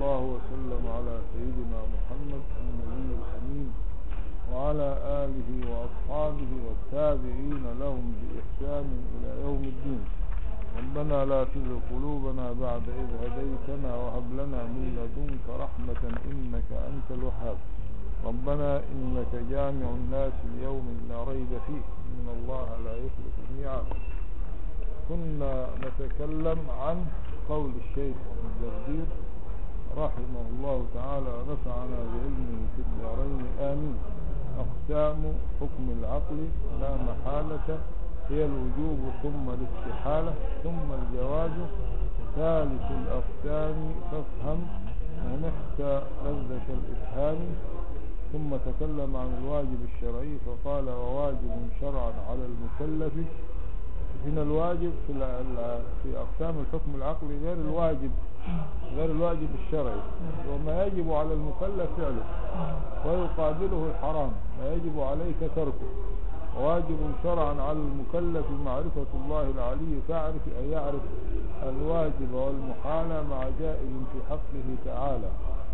الله وسلم على سيدنا محمد النبي الأمين وعلى آله وأصحابه والتابعين لهم بإحسان إلى يوم الدين ربنا لا تزغ قلوبنا بعد إذ هديتنا وهب لنا من لدنك رحمة إنك أنت الوهاب ربنا إنك جامع الناس ليوم لا ريب فيه إن الله لا يخلف الميعاد كنا نتكلم عن قول الشيخ الجردير رحمه الله تعالى ونفعنا بعلمه في الدارين آمين أقسام حكم العقل لا محالة هي الوجوب ثم الاستحالة ثم الجواز ثالث الأقسام فافهم ونحت لذة الإفهام ثم تكلم عن الواجب الشرعي فقال وواجب شرعا على المكلف هنا الواجب في في أقسام الحكم العقلي غير الواجب غير الواجب الشرعي وما يجب على المكلف فعله ويقابله الحرام ما يجب عليك تركه واجب شرعا على المكلف معرفة الله العلي فاعرف أن يعرف الواجب والمحال مع جائز في حقه تعالى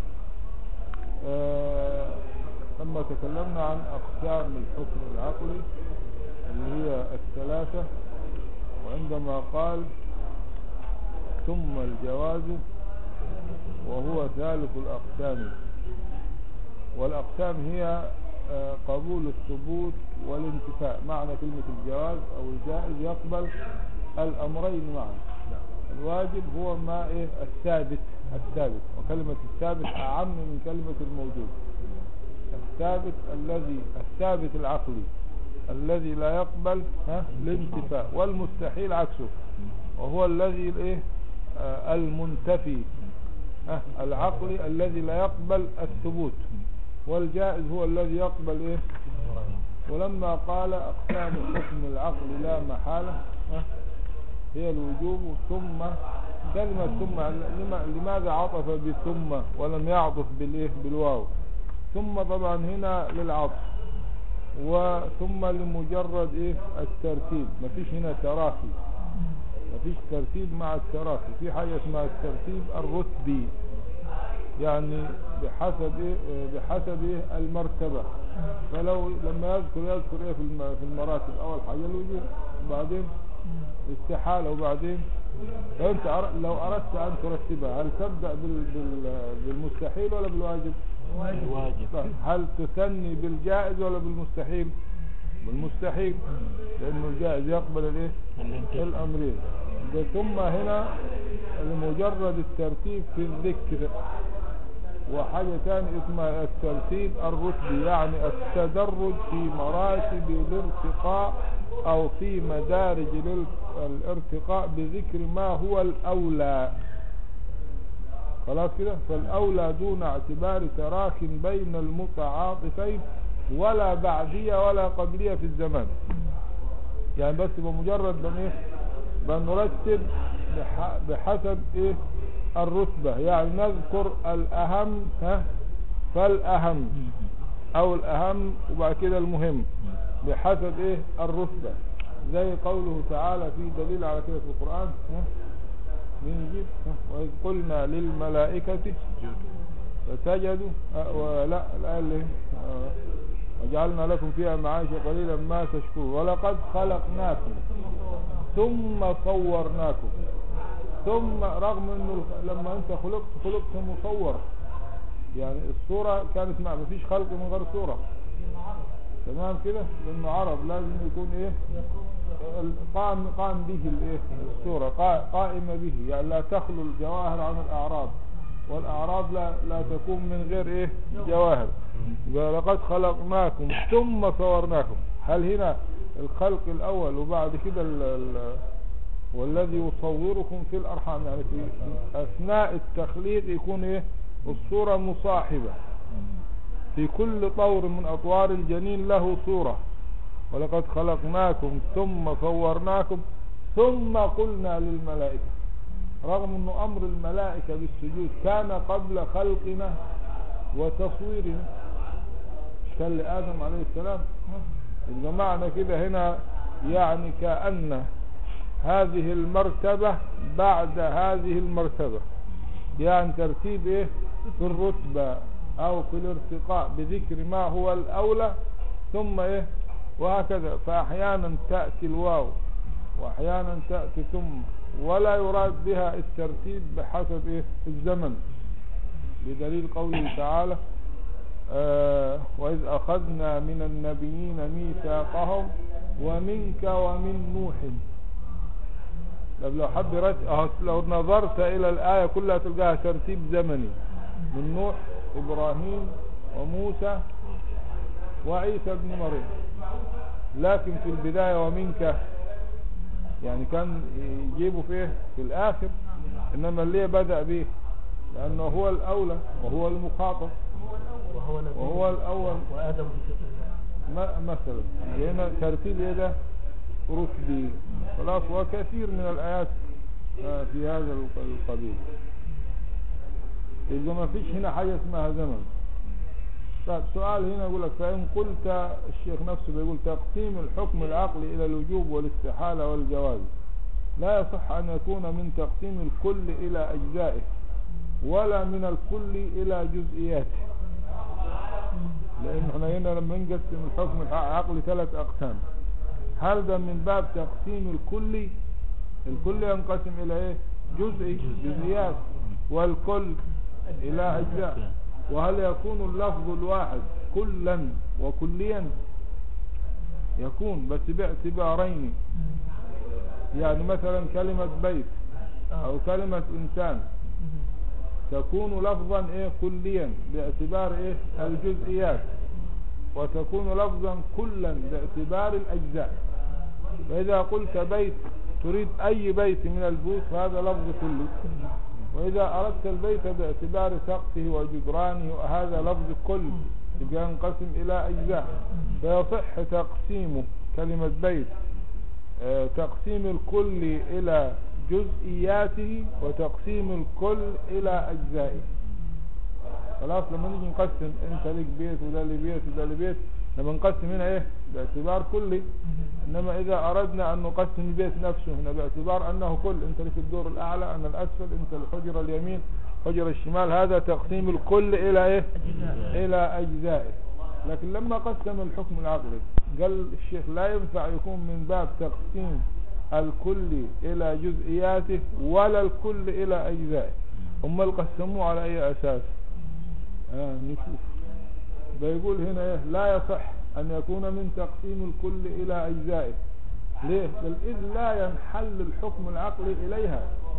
آه لما تكلمنا عن أقسام الحكم العقلي اللي هي الثلاثة وعندما قال ثم الجواز وهو ثالث الأقسام والأقسام هي قبول الثبوت والانتفاء معنى كلمة الجواز أو الجائز يقبل الأمرين معا الواجب هو ما إيه الثابت الثابت وكلمة الثابت أعم من كلمة الموجود الثابت الذي الثابت العقلي الذي لا يقبل ها الانتفاء والمستحيل عكسه وهو الذي الايه آه المنتفي ها العقلي الذي لا يقبل الثبوت والجائز هو الذي يقبل ايه ولما قال اقسام حكم العقل لا محالة ها هي الوجوب ثم كلمة ثم لماذا عطف بثم ولم يعطف بالايه بالواو ثم طبعا هنا للعطف وثم لمجرد ايه الترتيب مفيش هنا تراخي مفيش ترتيب مع التراخي في حاجة اسمها الترتيب الرتبي يعني بحسب ايه بحسب ايه المرتبة فلو لما يذكر يذكر ايه في المراتب اول حاجة الوجوب وبعدين استحالة وبعدين لو انت لو اردت ان ترتبها هل تبدأ بالمستحيل ولا بالواجب واجب هل تثني بالجائز ولا بالمستحيل بالمستحيل لانه الجائز يقبل الايه الامرين ثم هنا لمجرد الترتيب في الذكر وحاجة ثانية اسمها الترتيب الرتبي يعني التدرج في مراتب الارتقاء او في مدارج الارتقاء بذكر ما هو الاولى خلاص كده فالاولى دون اعتبار تراك بين المتعاطفين ولا بعدية ولا قبلية في الزمان يعني بس بمجرد بن ايه بنرتب بحسب ايه الرتبة يعني نذكر الاهم ها فالاهم او الاهم وبعد كده المهم بحسب ايه الرتبة زي قوله تعالى في دليل على كده في القرآن ها مين يجيب وإذ قلنا للملائكة فسجدوا ولا الآية اللي وجعلنا لكم فيها معاشا قليلا ما تشكرون ولقد خلقناكم ثم صورناكم ثم رغم انه لما انت خلقت خلقت مصور يعني الصورة كانت مع مفيش خلق من غير صورة تمام كده لانه عرب لازم يكون ايه قام قام به الايه الصورة قائمة به يعني لا تخلو الجواهر عن الاعراض والاعراض لا لا تكون من غير ايه جواهر لقد خلقناكم ثم صورناكم هل هنا الخلق الاول وبعد كده ال ال والذي يصوركم في الارحام يعني في اثناء التخليق يكون ايه الصورة مصاحبة في كل طور من اطوار الجنين له صورة ولقد خلقناكم ثم صورناكم ثم قلنا للملائكة رغم انه امر الملائكة بالسجود كان قبل خلقنا وتصويرنا كان لآدم عليه السلام إذا معنى كده هنا يعني كأن هذه المرتبة بعد هذه المرتبة يعني ترتيب ايه في الرتبة او في الارتقاء بذكر ما هو الاولى ثم ايه وهكذا فاحيانا تأتي الواو واحيانا تأتي ثم ولا يراد بها الترتيب بحسب ايه الزمن بدليل قوله تعالى آه وإذ أخذنا من النبيين ميثاقهم ومنك ومن نوح طب لو حد رت... أهو لو نظرت إلى الآية كلها تلقاها ترتيب زمني من نوح إبراهيم وموسى وعيسى بن مريم لكن في البداية ومنك يعني كان يجيبوا فيه في الآخر إنما اللي بدأ به لأنه هو الأولى وهو المخاطب وهو نبي وهو الأول وآدم بفطر الله ما- مثلا هنا ترتيب ايه ده رتبي خلاص وكثير من الآيات آه، في هذا الق- القبيل إذا ما فيش هنا حاجة اسمها زمن طيب سؤال هنا يقول لك فإن قلت الشيخ نفسه بيقول تقسيم الحكم العقلي إلى الوجوب والاستحالة والجواز لا يصح أن يكون من تقسيم الكل إلى أجزائه ولا من الكل إلى جزئياته لأن احنا هنا لما نقسم الحكم العقلي ثلاث أقسام هل ده من باب تقسيم الكلي الكل ينقسم إلى إيه جزئي جزئيات والكل إلى أجزاء وهل يكون اللفظ الواحد كلا وكليا يكون بس باعتبارين يعني مثلا كلمة بيت أو كلمة إنسان تكون لفظا ايه كليا باعتبار ايه الجزئيات وتكون لفظا كلا باعتبار الاجزاء فاذا قلت بيت تريد اي بيت من البيوت فهذا لفظ كلي واذا اردت البيت باعتبار سقفه وجدرانه هذا لفظ كل يبقى ينقسم الى اجزاء فيصح تقسيمه كلمة بيت آه، تقسيم الكل إلى جزئياته وتقسيم الكل إلى أجزائه خلاص لما نيجي نقسم انت ليك بيت وده لي بيت وده لي بيت لما نقسم هنا ايه باعتبار كلي انما اذا اردنا ان نقسم البيت نفسه هنا باعتبار انه كل انت لك الدور الاعلى انا الاسفل انت الحجرة اليمين حجرة الشمال هذا تقسيم الكل الى ايه الى اجزائه لكن لما قسم الحكم العقلي قال الشيخ لا ينفع يكون من باب تقسيم الكل الى جزئياته ولا الكل الى اجزائه هم قسموه على اي اساس آه نشوف بيقول هنا ايه لا يصح ان يكون من تقسيم الكل الى اجزائه ليه بل اذ لا ينحل الحكم العقلي اليها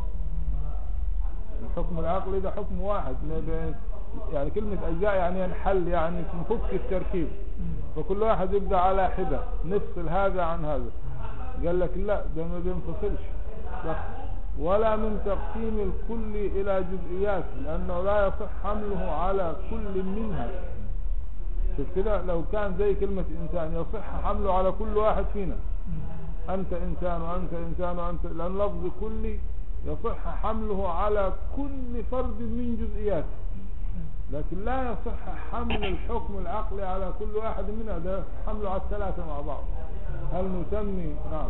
الحكم العقلي ده حكم واحد ما بين- يعني كلمة أجزاء يعني ينحل يعني نفك التركيب فكل واحد يبدأ على حدة نفصل هذا عن هذا قال لك لا ده ما بينفصلش لا. ولا من تقسيم الكل إلى جزئيات لأنه لا يصح حمله على كل منها شوف كده لو كان زي كلمة إنسان يصح حمله على كل واحد فينا أنت إنسان وأنت إنسان وأنت لأن لفظ كلي يصح حمله على كل فرد من جزئياته لكن لا يصح حمل الحكم العقلي على كل واحد منها ده حمله على الثلاثة مع بعض هل نسمي نعم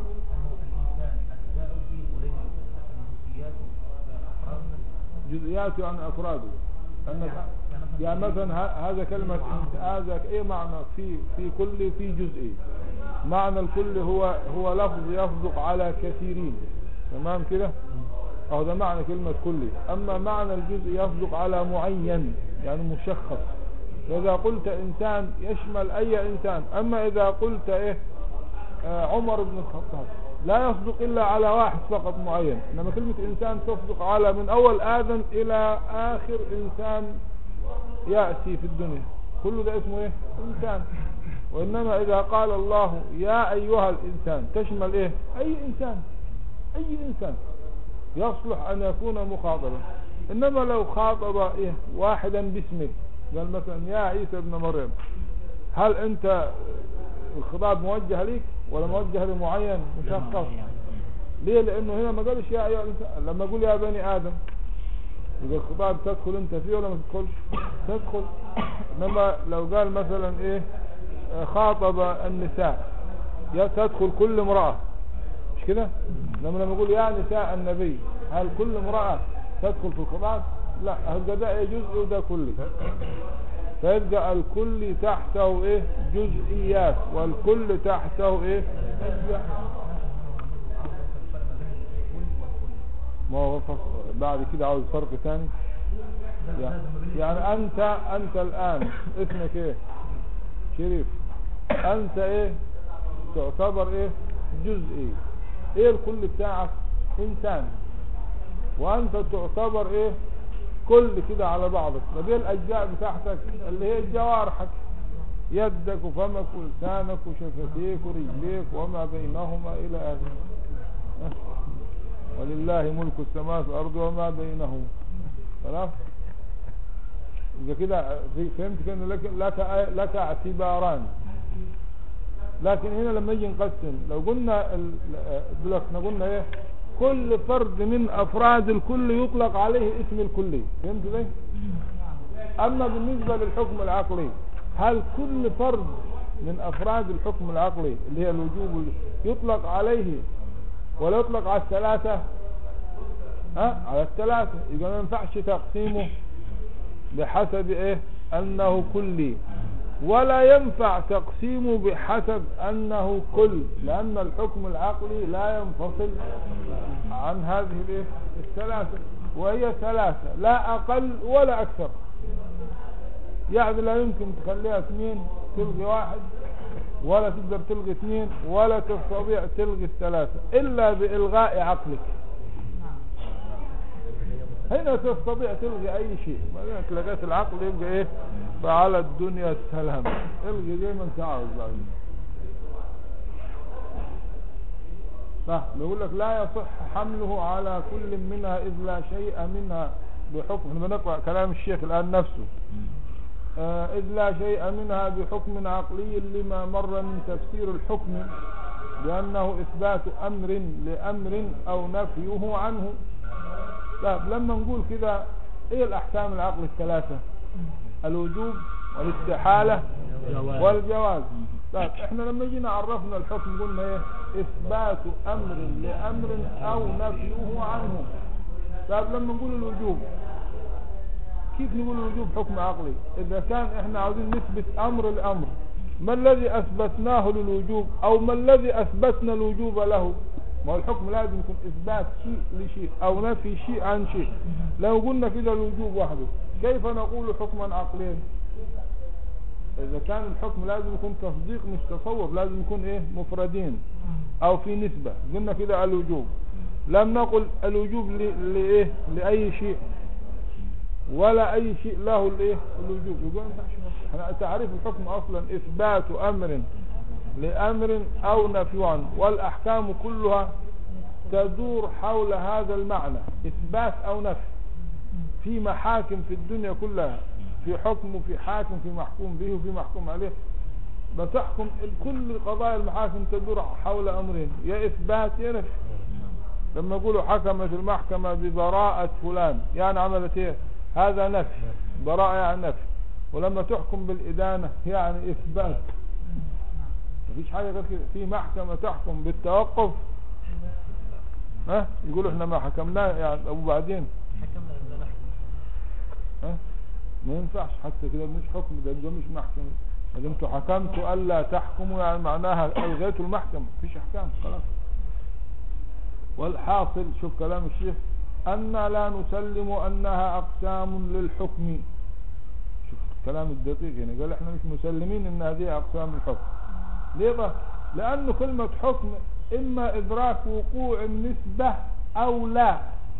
جزئياته عن أفراده أنك يعني مثلا ه- هذا كلمة انت هذا ايه معنى في في كل في جزئي معنى الكل هو هو لفظ يصدق على كثيرين تمام كده اهو ده معنى كلمة كلي اما معنى الجزء يصدق على معين يعني مشخص فاذا قلت انسان يشمل اي انسان اما اذا قلت ايه آه عمر بن الخطاب لا يصدق الا على واحد فقط معين انما كلمة انسان تصدق على من اول ادم الى اخر انسان يأتي في الدنيا كل ده اسمه ايه انسان وانما اذا قال الله يا ايها الانسان تشمل ايه اي انسان اي انسان يصلح ان يكون مخاطبا انما لو خاطب ايه واحدا باسمه قال مثلا يا عيسى ابن مريم هل انت الخطاب موجه ليك ولا موجه لمعين مشخص ليه لانه هنا ما قالش يا ايها الانسان لما اقول يا بني ادم يبقى الخطاب تدخل انت فيه ولا ما تدخلش تدخل انما لو قال مثلا ايه آه، خاطب النساء يا تدخل كل امرأة مش كده لما لما يقول يا نساء النبي هل كل امرأة تدخل في الخطاب لا هيبقى ده ايه جزء وده كلي فيبقى الكل تحته ايه جزئيات والكل تحته ايه أجزاء. ما هو فص- بعد كده عاوز فرق ثاني يعني, يعني انت انت الان اسمك ايه شريف انت ايه تعتبر ايه جزئي ايه الكل بتاعك انسان وانت تعتبر ايه كل كده على بعضك ما دي الاجزاء بتاعتك اللي هي جوارحك يدك وفمك ولسانك وشفتيك ورجليك وما بينهما الى اخره أه. ولله ملك السماوات والارض وما بينهما خلاص يبقى كده في- فهمت كان لك لك لك اعتباران لكن هنا لما يجي نقسم لو قلنا ال- دلوقتي احنا قلنا ايه كل فرد من افراد الكل يطلق عليه اسم الكلي فهمت ازاي اما بالنسبه للحكم العقلي هل كل فرد من افراد الحكم العقلي اللي هي الوجوب يطلق عليه ولا يطلق على الثلاثه ها على الثلاثه يبقى ما ينفعش تقسيمه بحسب ايه انه كلي ولا ينفع تقسيمه بحسب انه كل لان الحكم العقلي لا ينفصل عن هذه الايه الثلاثه وهي ثلاثه لا اقل ولا اكثر يعني لا يمكن تخليها اثنين تلغي واحد ولا تقدر تلغي اثنين ولا تستطيع تلغي الثلاثه الا بالغاء عقلك هنا تستطيع تلغي اي شيء ما دامك لغيت العقل يبقى ايه فعلى الدنيا السلام الغي زي ما انت عاوز بعدين صح بيقول لك لا يصح حمله على كل منها اذ لا شيء منها بحكم احنا بنقرا كلام الشيخ الان نفسه آه اذ لا شيء منها بحكم عقلي لما مر من تفسير الحكم بانه اثبات امر لامر او نفيه عنه طيب لما نقول كده ايه الاحكام العقل الثلاثة الوجوب والاستحالة جواز. والجواز طيب احنا لما جينا عرفنا الحكم قلنا ايه اثبات امر لامر او نفيه عنه طيب لما نقول الوجوب كيف نقول الوجوب حكم عقلي اذا كان احنا عاوزين نثبت امر الامر ما الذي اثبتناه للوجوب او ما الذي اثبتنا الوجوب له ما هو الحكم لازم يكون اثبات شيء لشيء او نفي شيء عن شيء لو قلنا كده الوجوب وحده كيف نقول حكما عقليا اذا كان الحكم لازم يكون تصديق مش تصور لازم يكون ايه مفردين او في نسبة قلنا كده الوجوب لم نقل الوجوب ل- لايه لاي شيء ولا اي شيء له الايه الوجوب يقول ما ينفعش احنا تعريف الحكم اصلا اثبات امر لامر او نفي عنه والاحكام كلها تدور حول هذا المعنى اثبات او نفي في محاكم في الدنيا كلها في حكم وفي حاكم في محكوم به وفي محكوم عليه بتحكم كل قضايا المحاكم تدور حول امرين يا اثبات يا نفي لما يقولوا حكمت المحكمة ببراءة فلان يعني عملت ايه هذا نفي براءة يعني نفي ولما تحكم بالإدانة يعني إثبات مفيش حاجة غير كده في محكمة تحكم بالتوقف ها يقولوا احنا ما حكمناه يعني وبعدين حكمنا ان نحن ها ما ينفعش حتى كده مش حكم ده ده مش محكمة ما دمتوا حكمتوا ألا تحكموا يعني معناها ألغيتوا المحكمة مفيش أحكام خلاص والحاصل شوف كلام الشيخ أن لا نسلم أنها أقسام للحكم شوف الكلام الدقيق يعني قال احنا مش مسلمين ان هذه أقسام الحكم ليه بقى لأن كلمة حكم إما إدراك وقوع النسبة أو لا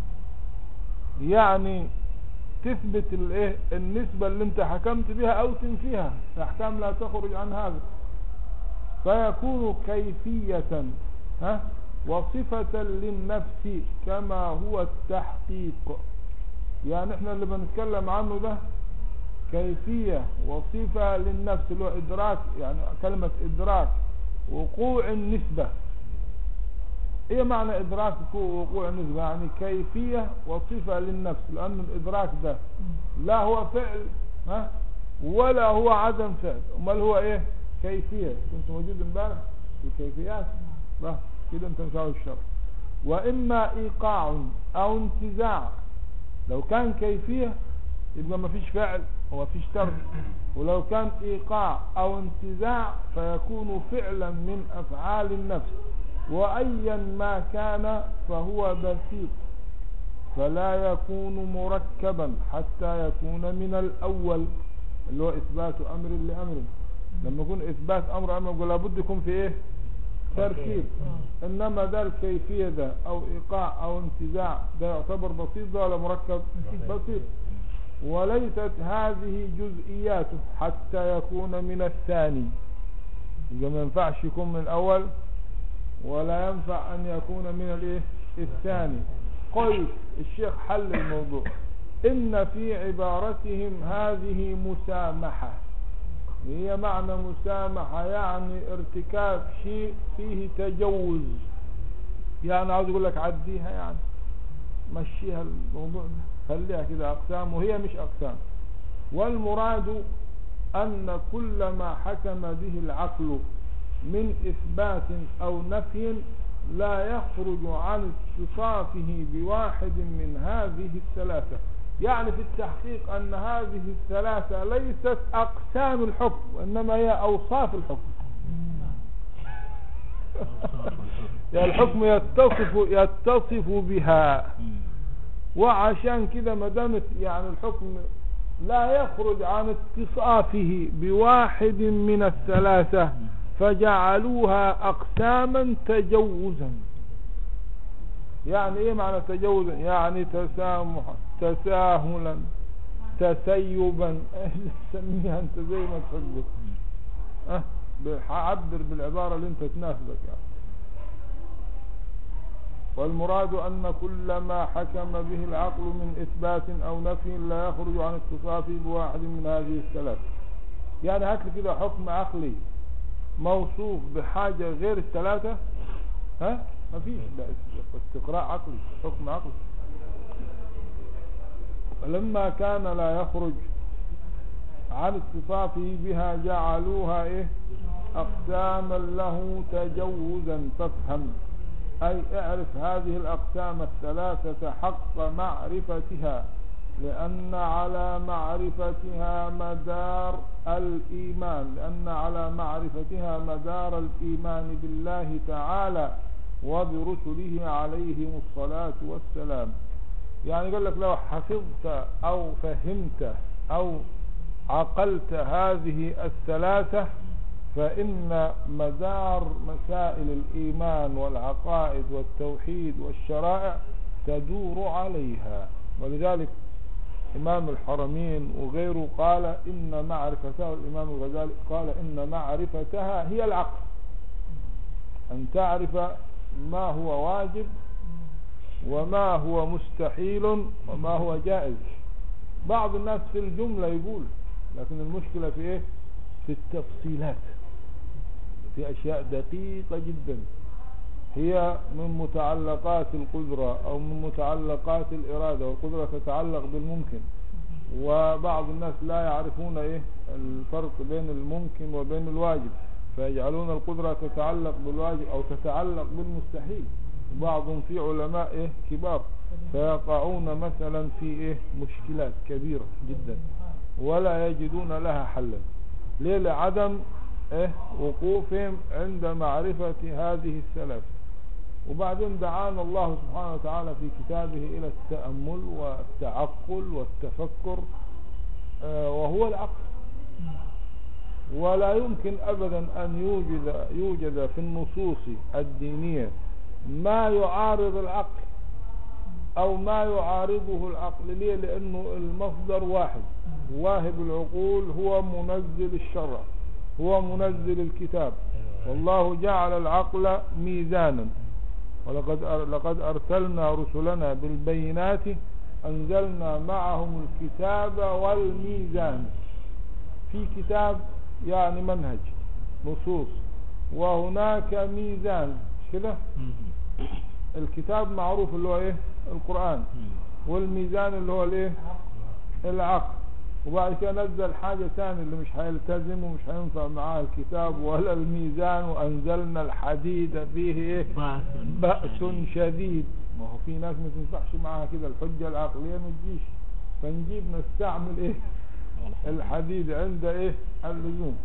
يعني تثبت الايه النسبة اللي انت حكمت بها او تنفيها الاحكام لا تخرج عن هذا فيكون كيفية ها وصفة للنفس كما هو التحقيق يعني احنا اللي بنتكلم عنه ده كيفية وصفة للنفس اللي هو ادراك يعني كلمة ادراك وقوع النسبة ايه معنى ادراك وقوع النسبة يعني كيفية وصفة للنفس لان الادراك ده لا هو فعل ها ولا هو عدم فعل امال هو ايه كيفية كنت موجود امبارح في الكيفيات لا كده انت مش عاوز الشر واما ايقاع او انتزاع لو كان كيفية يبقى ما فيش فعل وما فيش ترك ولو كان ايقاع او انتزاع فيكون فعلا من افعال النفس وايا ما كان فهو بسيط فلا يكون مركبا حتى يكون من الاول اللي هو اثبات امر لامر لما يكون اثبات امر امر يقول لابد يكون في ايه تركيب انما ده الكيفية ده او ايقاع او انتزاع ده يعتبر بسيط ده ولا مركب بسيط وليست هذه جزئياته حتى يكون من الثاني يبقى ما ينفعش يكون من الاول ولا ينفع ان يكون من الايه الثاني قلت الشيخ حل الموضوع ان في عبارتهم هذه مسامحة هي معنى مسامحة يعني ارتكاب شيء فيه تجوز يعني عاوز اقول لك عديها يعني مشيها الموضوع ده خليها كده اقسام وهي مش اقسام والمراد ان كل ما حكم به العقل من اثبات او نفي لا يخرج عن اتصافه بواحد من هذه الثلاثة يعني في التحقيق ان هذه الثلاثة ليست اقسام الحكم وانما هي اوصاف الحكم يعني الحكم يتصف يتصف بها وعشان كده ما دامت يعني الحكم لا يخرج عن اتصافه بواحد من الثلاثة فجعلوها أقساما تجوزا يعني ايه معنى تجوزا يعني تسامحا تساهلا تسيبا سميها انت زي ما تحب اه عبر بالعبارة اللي انت تناسبك يعني والمراد أن كل ما حكم به العقل من إثبات أو نفي لا يخرج عن اتصافه بواحد من هذه الثلاث يعني هات لي كده حكم عقلي موصوف بحاجة غير الثلاثة ها ما فيش ده استقراء عقلي حكم عقلي فلما كان لا يخرج عن اتصافه بها جعلوها ايه اقساما له تجوزا فافهم أي اعرف هذه الأقسام الثلاثة حق معرفتها لأن على معرفتها مدار الإيمان لأن على معرفتها مدار الإيمان بالله تعالى وبرسله عليهم الصلاة والسلام يعني قال لك لو حفظت أو فهمت أو عقلت هذه الثلاثة فإن مدار مسائل الإيمان والعقائد والتوحيد والشرائع تدور عليها ولذلك إمام الحرمين وغيره قال إن معرفتها الإمام الغزالي قال إن معرفتها هي العقل أن تعرف ما هو واجب وما هو مستحيل وما هو جائز بعض الناس في الجملة يقول لكن المشكلة في إيه في التفصيلات في أشياء دقيقة جدا هي من متعلقات القدرة أو من متعلقات الإرادة والقدرة تتعلق بالممكن وبعض الناس لا يعرفون إيه الفرق بين الممكن وبين الواجب فيجعلون القدرة تتعلق بالواجب أو تتعلق بالمستحيل وبعضهم في علماء إيه كبار فيقعون مثلا في إيه مشكلات كبيرة جدا ولا يجدون لها حلا ليه لعدم إيه وقوفهم عند معرفة هذه الثلاث وبعدين دعانا الله سبحانه وتعالى في كتابه إلى التأمل والتعقل والتفكر آه وهو العقل ولا يمكن أبدا أن يوجد, يوجد في النصوص الدينية ما يعارض العقل أو ما يعارضه العقل ليه لأنه المصدر واحد واهب العقول هو منزل الشرع هو منزل الكتاب والله جعل العقل ميزانا ولقد لقد أرسلنا رسلنا بالبينات أنزلنا معهم الكتاب والميزان في كتاب يعني منهج نصوص وهناك ميزان كده الكتاب معروف اللي هو ايه القرآن والميزان اللي هو الايه العقل وبعد كده نزل حاجة ثانية اللي مش هيلتزم ومش هينفع معاه الكتاب ولا الميزان وأنزلنا الحديد فيه إيه بأس شديد ما هو في ناس ما تنفعش معاها كده الحجة العقلية ما تجيش فنجيب نستعمل ايه الحديد عند ايه اللزوم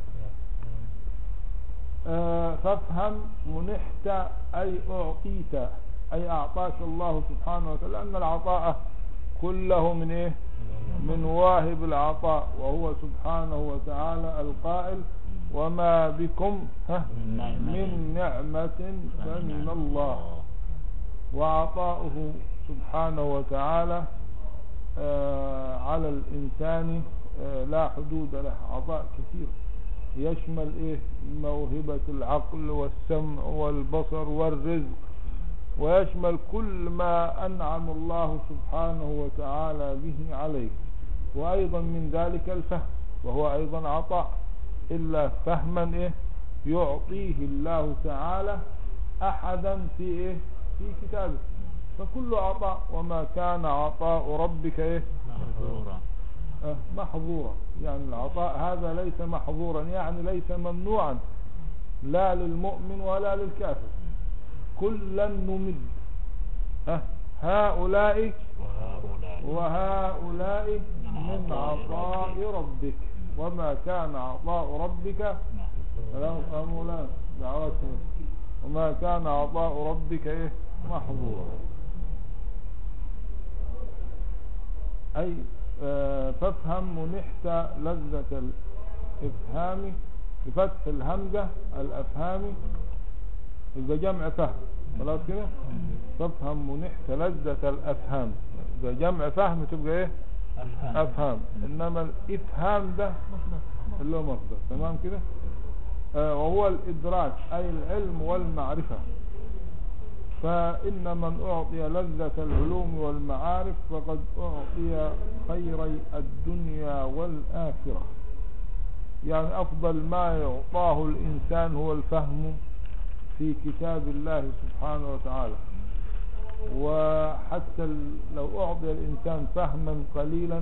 آه فافهم منحت اي اعطيت اي اعطاك الله سبحانه وتعالى لان العطاء كله من ايه من واهب العطاء وهو سبحانه وتعالى القائل وما بكم ها من نعمة من نعمة فمن الله وعطاؤه سبحانه وتعالى آه، على الإنسان آه، لا حدود له عطاء كثير يشمل إيه موهبة العقل والسمع والبصر والرزق ويشمل كل ما أنعم الله سبحانه وتعالى به عليه وأيضا من ذلك الفهم وهو أيضا عطاء إلا فهما إيه يعطيه الله تعالى أحدا في إيه في كتابه فكل عطاء وما كان عطاء ربك إيه محظورا آه، محظورا يعني العطاء هذا ليس محظورا يعني ليس ممنوعا لا للمؤمن ولا للكافر كلا نمد ها هؤلاء وهؤلاء وهؤلاء من عطاء ربك وما كان عطاء ربك سلام أمولا دعواتهم وما كان عطاء ربك إيه محظورا أي آه، فافهم منحت لذة الإفهام بفتح الهمزة الأفهام إذا جمع فهم خلاص كده فافهم منحت لذة الأفهام إذا جمع فهم تبقى إيه أفهم أفهام إنما الإفهام ده اللي هو مصدر تمام كده آه وهو الإدراك أي العلم والمعرفة فإن من أعطي لذة العلوم والمعارف فقد أعطي خيري الدنيا والآخرة يعني أفضل ما يعطاه الإنسان هو الفهم في كتاب الله سبحانه وتعالى وحتى ال- لو أعطي الإنسان فهما قليلا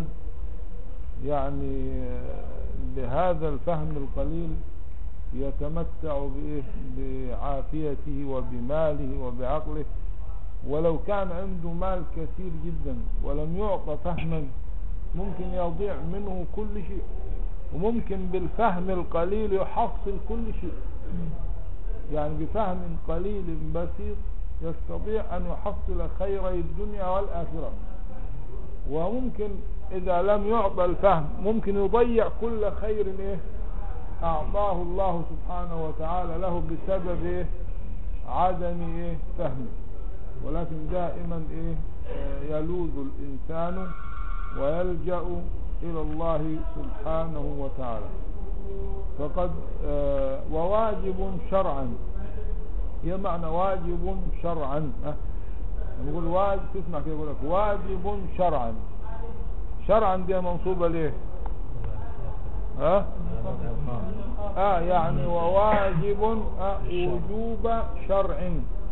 يعني بهذا الفهم القليل يتمتع بإيه؟ بعافيته وبماله وبعقله ولو كان عنده مال كثير جدا ولم يعطى فهما ممكن يضيع منه كل شيء وممكن بالفهم القليل يحصل كل شيء يعني بفهم قليل بسيط يستطيع أن يحصل خيري الدنيا والآخرة وممكن إذا لم يعطى الفهم ممكن يضيع كل خير إيه أعطاه الله سبحانه وتعالى له بسبب إيه عدم إيه فهمه ولكن دائما إيه آه، يلوذ الإنسان ويلجأ إلى الله سبحانه وتعالى فقد آه، وواجب شرعا هي معنى واجب شرعا أه؟ لما يقول واجب تسمع كده يقول لك واجب شرعا شرعا دي منصوبة ليه ها اه يعني وواجب آه وجوب شرع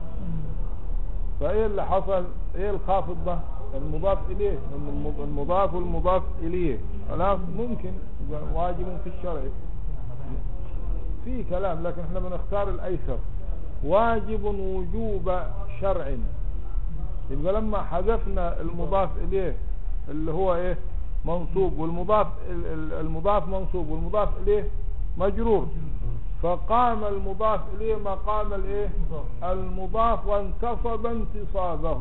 فايه اللي حصل ايه الخافض ده المضاف اليه الم- المضاف والمضاف اليه خلاص ممكن يبقى واجب في الشرع في كلام لكن احنا بنختار الايسر واجب وجوب شرع يبقى لما حذفنا المضاف اليه اللي هو ايه منصوب والمضاف ال- ال- المضاف منصوب والمضاف اليه مجرور فقام المضاف اليه مقام الايه المضاف وانتصب انتصابه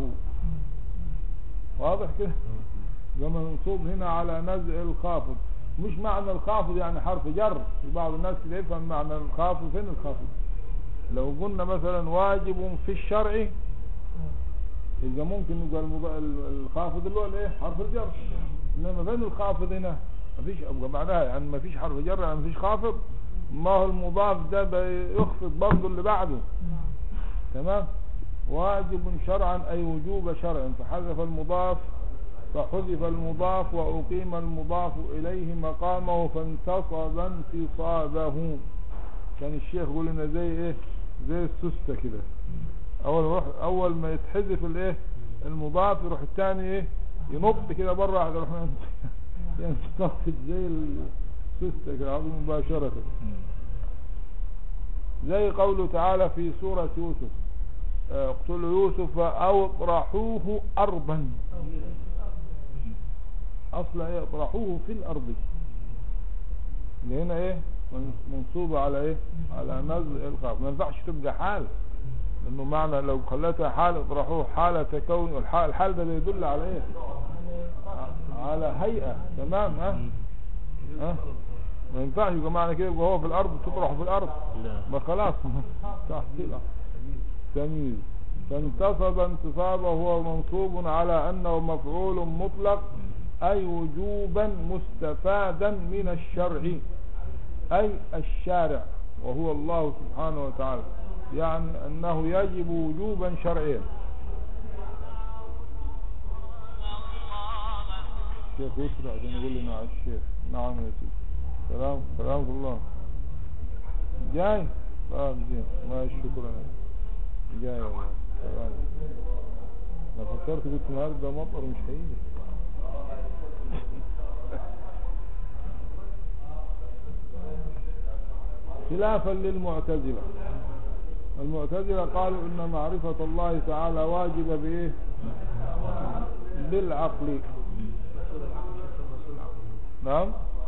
واضح كده يبقى منصوب هنا على نزع الخافض مش معنى الخافض يعني حرف جر في بعض الناس كده يفهم معنى الخافض فين الخافض لو قلنا مثلا واجب في الشرع يبقى ممكن يبقى المض- ال- الخافض اللي هو الايه حرف الجر انما فين الخافض هنا مفيش ابقى معناها يعني مفيش حرف جر يعني مفيش خافض ما هو المضاف ده بيخفض برضه اللي بعده تمام واجب شرعا اي وجوب شرع فحذف المضاف فحذف المضاف واقيم المضاف اليه مقامه فانتصب انتصابه كان الشيخ يقول لنا زي ايه زي السوسته كده اول ما يروح اول ما يتحذف الايه المضاف يروح الثاني ايه ينط كده بره واحد يروح ينتصب زي السوسته كده على طول مباشره زي قوله تعالى في سورة يوسف آه، اقتلوا يوسف او اطرحوه ارضا اصلا ايه اطرحوه في الارض اللي هنا ايه من- منصوبة على ايه على نزل الخاف ما ينفعش تبقى حال لانه معنى لو خلتها حال اطرحوه حالة كون الحال, الحال ده يدل على ايه ع- على هيئة تمام ها ها ما ينفعش يبقى معنى كده يبقى هو في الارض تطرحه في الارض لا ما خلاص تحصيل تمييز فانتصب انتصابه هو منصوب على انه مفعول مطلق اي وجوبا مستفادا من الشرع اي الشارع وهو الله سبحانه وتعالى يعني انه يجب وجوبا شرعيا الشيخ يسرع عشان يقول لنا على الشيخ نعم يا سيدي سلام سلام الله جاي طيب زين ما شكرا جاي يا الله. سلام انا فكرت قلت النهارده مطر مش هيجي خلافا للمعتزلة المعتزلة قالوا ان معرفة الله تعالى واجبة بايه بالعقل نعم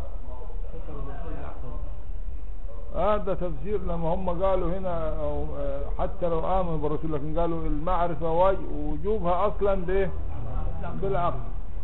هذا تفسير لما هم قالوا هنا أو آه، حتى لو آمنوا بالرسول لكن قالوا المعرفة واج- وجوبها أصلا بإيه بالعقل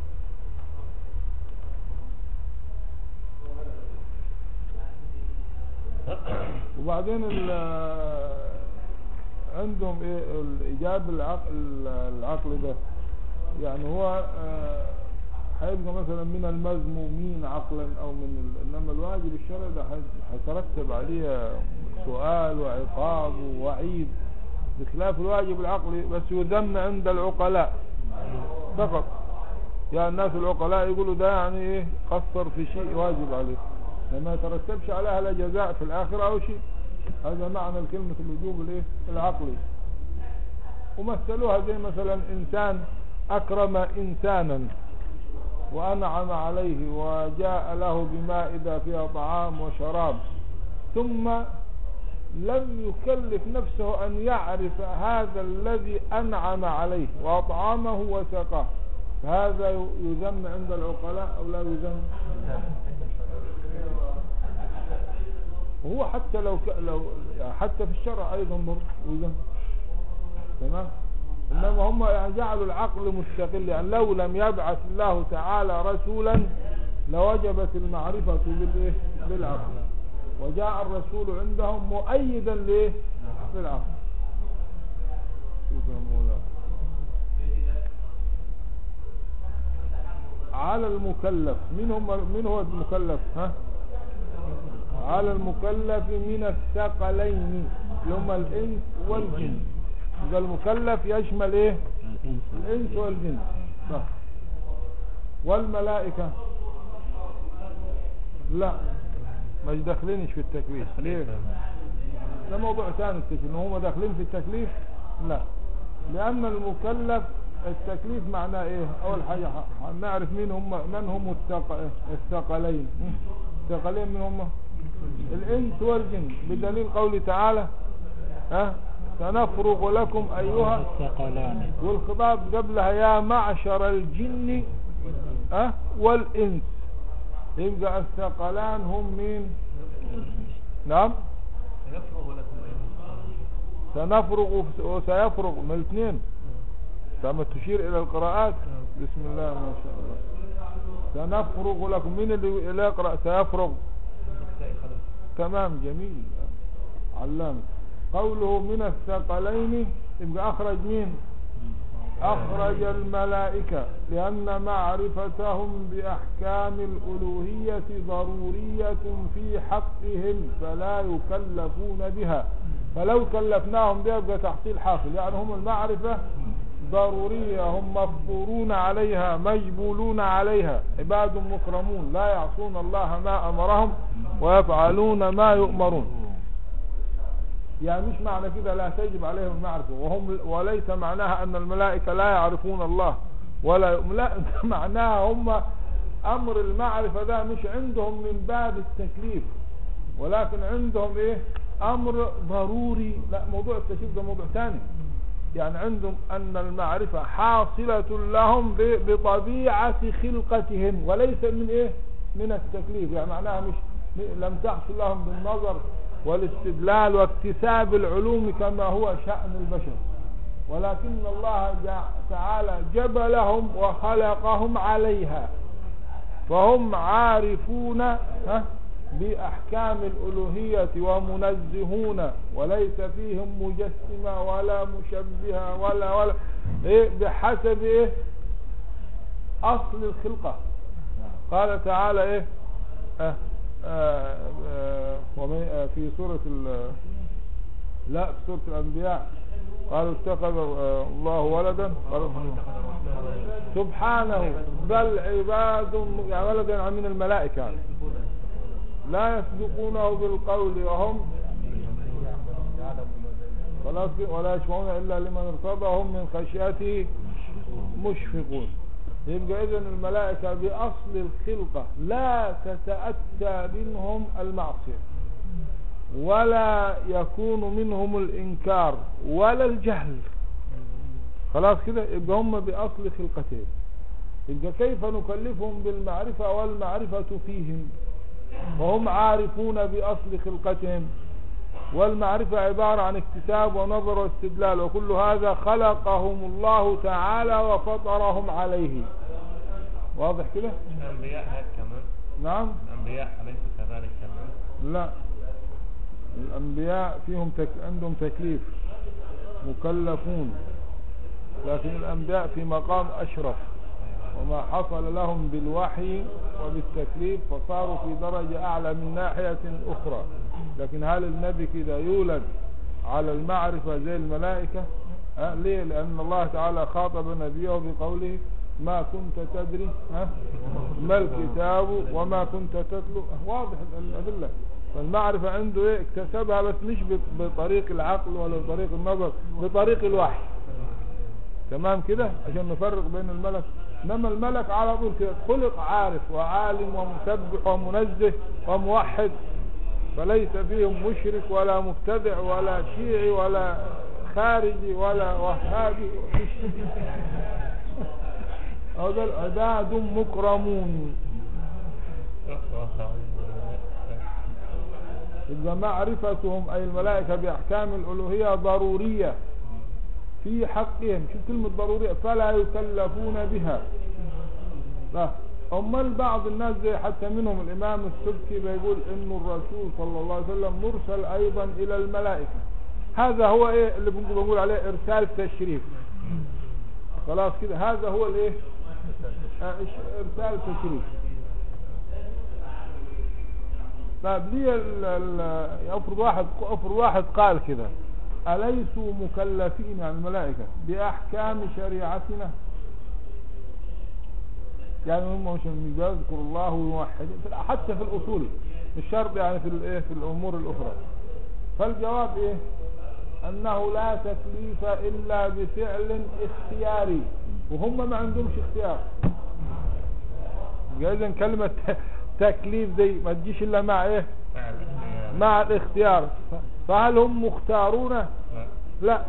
وبعدين ال- عندهم إيه الإيجاب العقل العقل ده يعني هو آه، هيبقى مثلا من المذمومين عقلا او من ال... انما الواجب الشرعي ده هي- هيترتب عليه سؤال وعقاب ووعيد بخلاف الواجب العقلي بس يذم عند العقلاء فقط يعني الناس العقلاء يقولوا ده يعني ايه قصر في شيء واجب عليه لما يترتبش عليها لا جزاء في الاخره او شيء هذا معنى الكلمة الوجوب الايه العقلي ومثلوها زي مثلا انسان اكرم انسانا وأنعم عليه وجاء له بمائدة فيها طعام وشراب ثم لم يكلف نفسه أن يعرف هذا الذي أنعم عليه وأطعمه وسقاه فهذا يذم عند العقلاء أو لا يذم وهو حتى لو ك... لو يعني حتى في الشرع أيضا برضه يذم تمام إنما هم يعني جعلوا العقل مستقل يعني لو لم يبعث الله تعالى رسولا لوجبت المعرفة بالإيه؟ بالعقل وجاء الرسول عندهم مؤيدا لإيه؟ للعقل شكرا مولانا على المكلف من هم من هو المكلف ها على المكلف من الثقلين اللي هم الانس والجن يبقى المكلف يشمل ايه الانس والجن صح والملائكة لا مش داخلينش في التكليف ليه ده موضوع ثاني التكليف ان هم داخلين في التكليف لا لان المكلف التكليف معناه ايه اول حاجة ح- نعرف مين هم من هم الثق- الثقلين الثقلين من هم الانس والجن بدليل قوله تعالى ها سنفرغ لكم ايها الثقلان والخطاب قبلها يا معشر الجن أه والإنس يبقى الثقلان هم مين نعم سنفرغ وسيفرغ من الاثنين كما تشير إلى القراءات بسم الله ما شاء الله سنفرغ لكم مين اللي اللي يقرأ سيفرغ تمام جميل علامة قوله من الثقلين يبقى أخرج مين أخرج الملائكة لأن معرفتهم بأحكام الألوهية ضرورية في حقهم فلا يكلفون بها فلو كلفناهم بها يبقى تحصيل حاصل يعني هم المعرفة ضرورية هم مفطورون عليها مجبولون عليها عباد مكرمون لا يعصون الله ما أمرهم ويفعلون ما يؤمرون يعني مش معنى كده لا تجب عليهم المعرفة وهم وليس معناها أن الملائكة لا يعرفون الله ولا يؤمن لا معناها هم أمر المعرفة ده مش عندهم من باب التكليف ولكن عندهم إيه أمر ضروري لا موضوع التكليف ده موضوع ثاني يعني عندهم أن المعرفة حاصلة لهم ب- بطبيعة خلقتهم وليس من إيه من التكليف يعني معناها مش م- لم تحصل لهم بالنظر والاستدلال واكتساب العلوم كما هو شأن البشر ولكن الله جع- تعالى جبلهم وخلقهم عليها فهم عارفون ها بأحكام الألوهية ومنزهون وليس فيهم مجسمة ولا مشبهة ولا ولا إيه بحسب إيه أصل الخلقة قال تعالى إيه آه آه آه ومن- آه في سورة ال- لا في سورة الأنبياء قالوا اتخذ آه، الله ولدا قالوا سبحانه بل عباد يعني ولدا يعني من الملائكة يعني. لا يسبقونه بالقول وهم خلاص كده، ولا يشفعون إلا لمن ارتضى هم من خشيته مشفقون يبقى إذن الملائكة بأصل الخلقة لا تتأتى منهم المعصية ولا يكون منهم الإنكار ولا الجهل خلاص كده يبقى هم بأصل خلقتهم يبقى كيف نكلفهم بالمعرفة والمعرفة فيهم وهم عارفون بأصل خلقتهم والمعرفة عبارة عن اكتساب ونظر واستدلال وكل هذا خلقهم الله تعالى وفطرهم عليه واضح كده الأنبياء هيك كمان نعم الأنبياء أليسوا كذلك كمان لا الأنبياء فيهم تك... عندهم تكليف مكلفون لكن الأنبياء في مقام أشرف وما حصل لهم بالوحي وبالتكليف فصاروا في درجة أعلى من ناحية أخرى لكن هل النبي كده يولد على المعرفة زي الملائكة أه؟ ليه لأن الله تعالى خاطب نبيه بقوله ما كنت تدري ها ما الكتاب وما كنت تتلو واضح الأدلة فالمعرفة عنده ايه اكتسبها بس مش بط- بطريق العقل ولا بطريق النظر بطريق الوحي تمام كده عشان نفرق بين الملك انما الملك على طول كده خلق عارف وعالم ومسبح ومنزه وموحد فليس فيهم مشرك ولا مبتدع ولا شيعي ولا خارجي ولا وهابي هذول عباد مكرمون يبقى معرفتهم أي الملائكة بأحكام الألوهية ضرورية في حقهم شوف كلمة ضرورية فلا يكلفون بها لا أمال بعض الناس زي حتى منهم الإمام السبكي بيقول إنه الرسول صلى الله عليه وسلم مرسل أيضا إلى الملائكة هذا هو إيه اللي بنقول بنقول عليه إرسال تشريف خلاص كده هذا هو الإيه آه، إش- إرسال تشريف طيب ليه ال- ال- افرض واحد افرض واحد قال كده أليسوا مكلفين يعني الملائكة بأحكام شريعتنا يعني هم مش بيذكر الله ويوحد في- حتى في الأصول مش شرط يعني في الايه في الأمور الأخرى فالجواب إيه أنه لا تكليف إلا بفعل اختياري وهم ما عندهمش اختيار إذا كلمة تكليف دي ما تجيش إلا مع إيه فعل اختيار. مع الاختيار ف- فهل هم مختارون لا. لا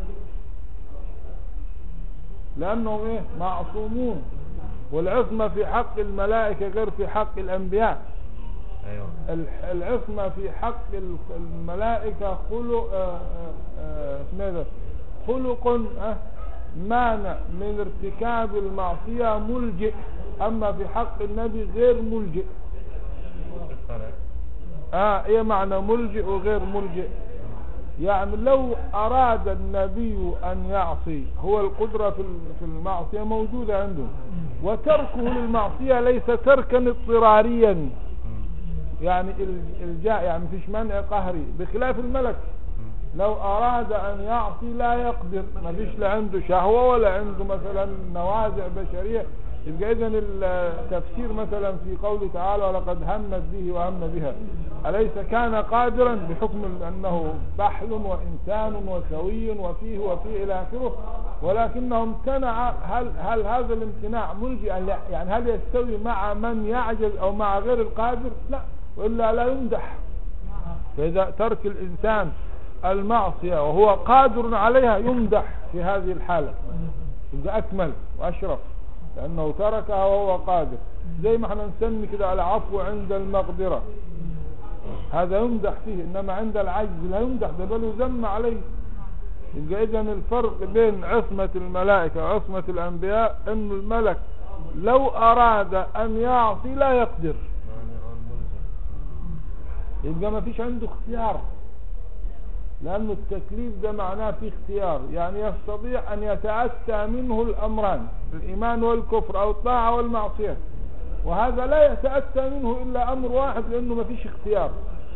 لأنهم إيه معصومون والعصمة في حق الملائكة غير في حق الأنبياء أيوه الح- العصمة في حق ال- الملائكة خلق آه، آه، آه، اسمه ده خلق آه، مانع من ارتكاب المعصية ملجئ أما في حق النبي غير ملجئ شو الفرق؟ اه ايه معنى ملجئ وغير ملجئ يعني لو اراد النبي ان يعصي هو القدرة في ال- في المعصية موجودة عنده وتركه للمعصية ليس تركا اضطراريا مم. يعني ال- الجاء يعني مفيش منع قهري بخلاف الملك مم. لو اراد ان يعصي لا يقدر ما فيش لا عنده شهوة ولا عنده مثلا نوازع بشرية يبقى اذا التفسير مثلا في قوله تعالى ولقد همت به وهم بها أليس كان قادرا بحكم أنه بحل وإنسان وسوي وفيه وفيه إلى آخره ولكنه امتنع هل, هل هذا الامتناع ملجئا لا يعني هل يستوي مع من يعجز أو مع غير القادر لا وإلا لا يمدح فإذا ترك الإنسان المعصية وهو قادر عليها يمدح في هذه الحالة يبقى أكمل وأشرف لأنه تركها وهو قادر زي ما احنا نسمي كده على عفو عند المقدرة هذا يمدح فيه إنما عند العجز لا يمدح ده بل يذم عليه يبقى إذا الفرق بين عصمة الملائكة وعصمة الأنبياء أن الملك لو أراد أن يعصي لا يقدر مانع ملزم يبقى ما فيش عنده اختيار لأن التكليف ده معناه في اختيار يعني يستطيع أن يتأتى منه الأمران الإيمان والكفر أو الطاعة والمعصية وهذا لا يتأتى منه إلا أمر واحد لأنه ما فيش اختيار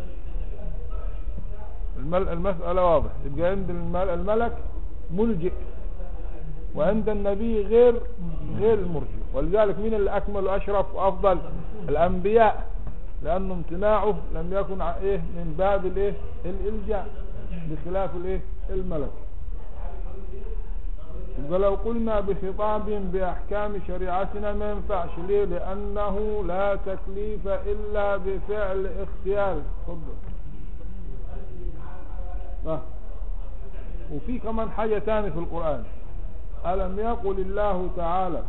المل- المسألة واضح يبقى عند المل- الملك ملجئ وعند النبي غير غير المرجئ ولذلك مين اللي أكمل وأشرف وأفضل الأنبياء لأنه امتناعه لم يكن ع- إيه من باب الإيه الإلجاء بخلاف الإيه الملك يبقى لو قلنا بخطاب بأحكام شريعتنا ما ينفعش ليه لأنه لا تكليف إلا بفعل اختيار تفضل آه. وفي كمان حاجة تاني في القرآن ألم يقل الله تعالى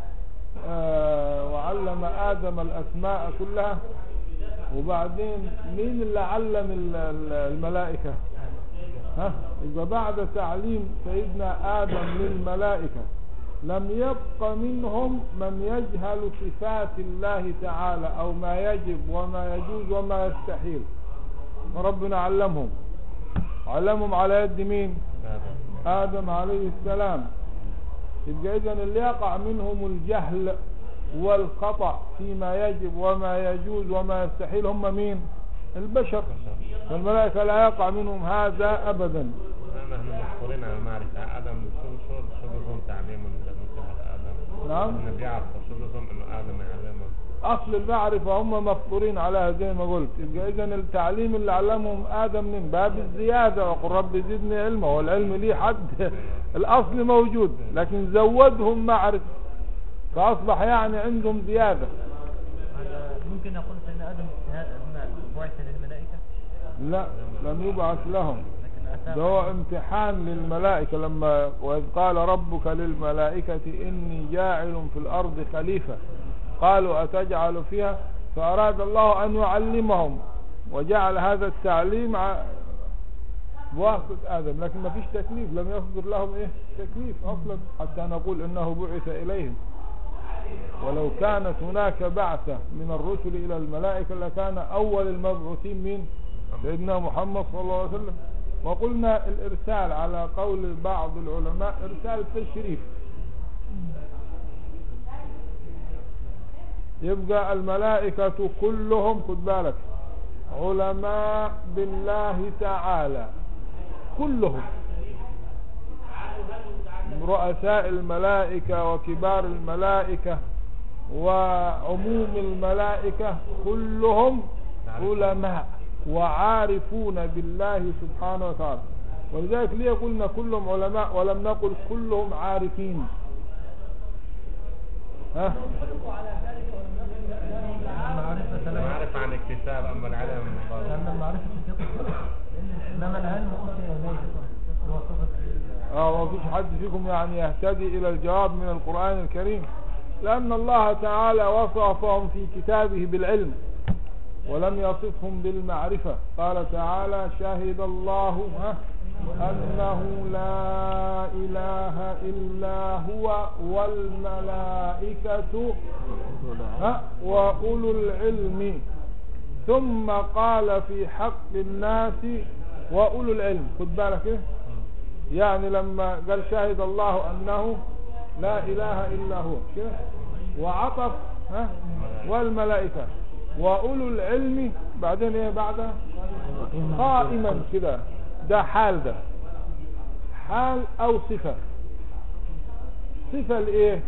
آه وعلم آدم الأسماء كلها وبعدين مين اللي علم ال- ال- الملائكة ها يبقى بعد تعليم سيدنا آدم للملائكة لم يبق منهم من يجهل صفات الله تعالى أو ما يجب وما يجوز وما يستحيل فربنا علمهم علمهم على يد مين هذا آدم عليه السلام يبقى إذن اللي يقع منهم الجهل والخطأ فيما يجب وما يجوز وما يستحيل هم مين البشر فالملائكة لا يقع منهم هذا أبدا نحن مشكورين على المعرفة آدم شو شو شو بظن تعليم مثل آدم نعم. إنه بيعرفوا شو بظن إنه آدم يعلمهم أصل المعرفة هم مفطورين عليها زي ما قلت يبقى إذن التعليم اللي علمهم آدم من باب الزيادة وقل رب زدني علما والعلم ليه حد الأصل موجود لكن زودهم معرفة فأصبح يعني عندهم زيادة هذا ممكن نقول ان ادم هذا ما بعث للملائكه لا لم يبعث لهم لكن اتى ده هو امتحان للملائكة لما وإذ قال ربك للملائكة إني جاعل في الأرض خليفة قالوا أتجعل فيها فأراد الله أن يعلمهم وجعل هذا التعليم ع- بواسطة آدم لكن ما فيش تكليف لم يصدر لهم إيه تكليف أصلا حتى نقول إنه بعث إليهم ولو كانت هناك بعثة من الرسل إلى الملائكة لكان أول المبعوثين من سيدنا محمد صلى الله عليه وسلم وقلنا الإرسال على قول بعض العلماء إرسال تشريف يبقى الملائكة كلهم خد بالك علماء بالله تعالى كلهم رؤساء الملائكة وكبار الملائكة وعموم الملائكة كلهم علماء وعارفون بالله سبحانه وتعالى ولذلك ليه قلنا كلهم علماء ولم نقل كلهم عارفين ها المعرفه لا المعرفة عن اكتساب أما العلم لان المعرفه تثق انما العلم اوصي اليه بواسطه اه ما فيش حد فيكم يعني يهتدي الى الجواب من القرآن الكريم لان الله تعالى وصفهم في كتابه بالعلم ولم يصفهم بالمعرفة قال تعالى شهد الله ها أنه لا إله إلا هو والملائكة ها وأولو العلم ثم قال في حق الناس وأولو العلم خد بالك إيه يعني لما قال شهد الله أنه لا إله إلا هو كده وعطف ها والملائكة وأولو العلم بعدين إيه بعدها قائما كده ده حال ده حال أو صفة صفة لإيه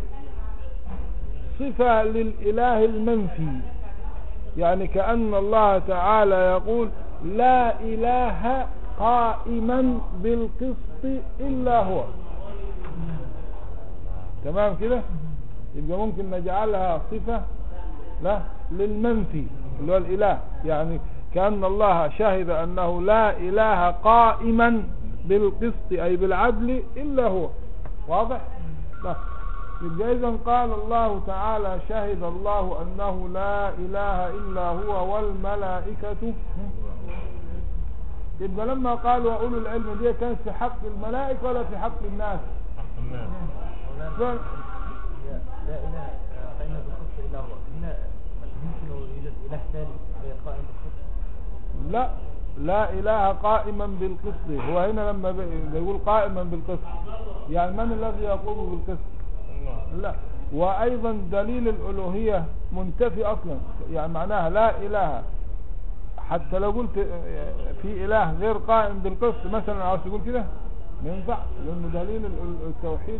صفة للإله المنفي يعني كأن الله تعالى يقول لا إله قائما بالقسط إلا هو تمام كده يبقى ممكن نجعلها صفة لا للمنفي اللي هو الإله يعني كأن الله شهد أنه لا إله قائما بالقسط أي بالعدل إلا هو واضح؟ لا يبقى إذا قال الله تعالى شهد الله أنه لا إله إلا هو والملائكة يبقى لما قال وأولو العلم دي كانت في حق الملائكة ولا في حق الناس حق الناس ف... لا لا اله قائم بالقسط الا هو هنا يمكن يوجد اله ثالث غير قائم بالقسط لا لا إله قائما بالقسط هو هنا لما ب- بيقول قائما بالقسط يعني من الذي يقوم بالقسط الله لا وأيضا دليل الألوهية منتفي أصلا يعني معناها لا إله حتى لو قلت في إله غير قائم بالقسط مثلا عاوز تقول كده ما ينفع لأنه دليل ال- التوحيد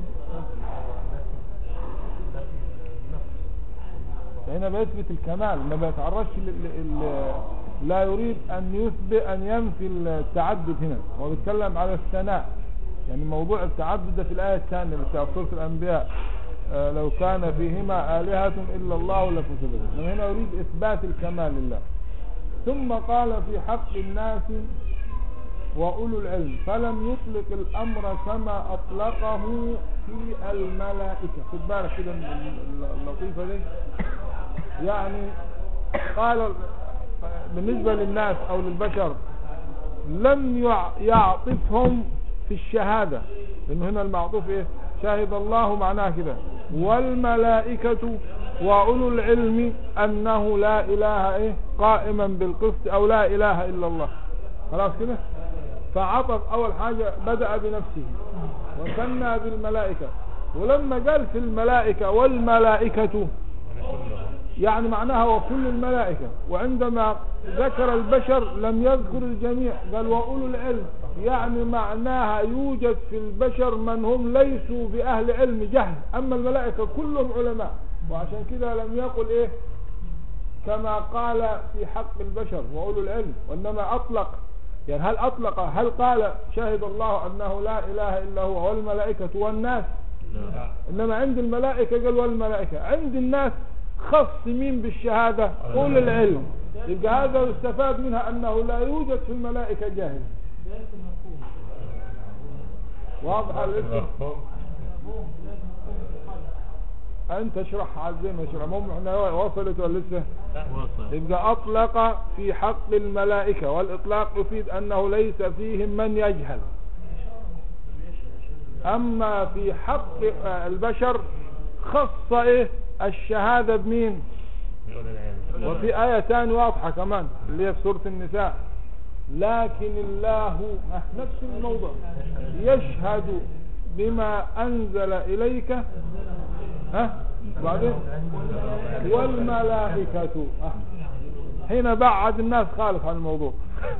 هنا بيثبت الكمال ما بيتعرضش ل- ل- ل- لا يريد أن يثبت أن ينفي التعدد هنا هو بيتكلم على الثناء يعني موضوع التعدد ده في الآية الثانية بتاع سورة الأنبياء آه، لو كان فيهما آلهة إلا الله لفسدت من هنا يريد إثبات الكمال لله ثم قال في حق الناس وأولو العلم فلم يطلق الأمر كما أطلقه في الملائكة خد بالك كده من ال- ال- اللطيفة دي يعني قال بالنسبة للناس أو للبشر لم يع- يعطفهم في الشهادة لأنه هنا المعطوف إيه شهد الله معناه كده والملائكة وأولو العلم أنه لا إله إيه قائما بالقسط أو لا إله إلا الله خلاص كده فعطف أول حاجة بدأ بنفسه وثنى بالملائكة ولما قال في الملائكة والملائكة يعني كلهم يعني معناها وكل الملائكة وعندما ذكر البشر لم يذكر الجميع قال وأولو العلم يعني معناها يوجد في البشر من هم ليسوا بأهل علم جهل أما الملائكة كلهم علماء وعشان كده لم يقل إيه كما قال في حق البشر وأولو العلم وإنما أطلق يعني هل أطلق هل قال شهد الله أنه لا إله إلا هو والملائكة والناس لا إنما عند الملائكة قال والملائكة عند الناس خص مين بالشهادة أولي العلم يبقى هذا يستفاد منها أنه لا يوجد في الملائكة جاهل واضح الاسم مفهوم أنت اشرح عزيز ما اشرح مهم احنا وصلت ولا لسه وصل يبقى أطلق في حق الملائكة والإطلاق يفيد أنه ليس فيهم من يجهل أما في حق آه، البشر خص إيه الشهادة بمين بيقول العلم وفي آية ثانية واضحة كمان اللي هي في سورة النساء لكن الله آه، نفس الموضوع يشهد بما أنزل إليك ها بعدين والملائكة آه. هنا بعد الناس خالف عن الموضوع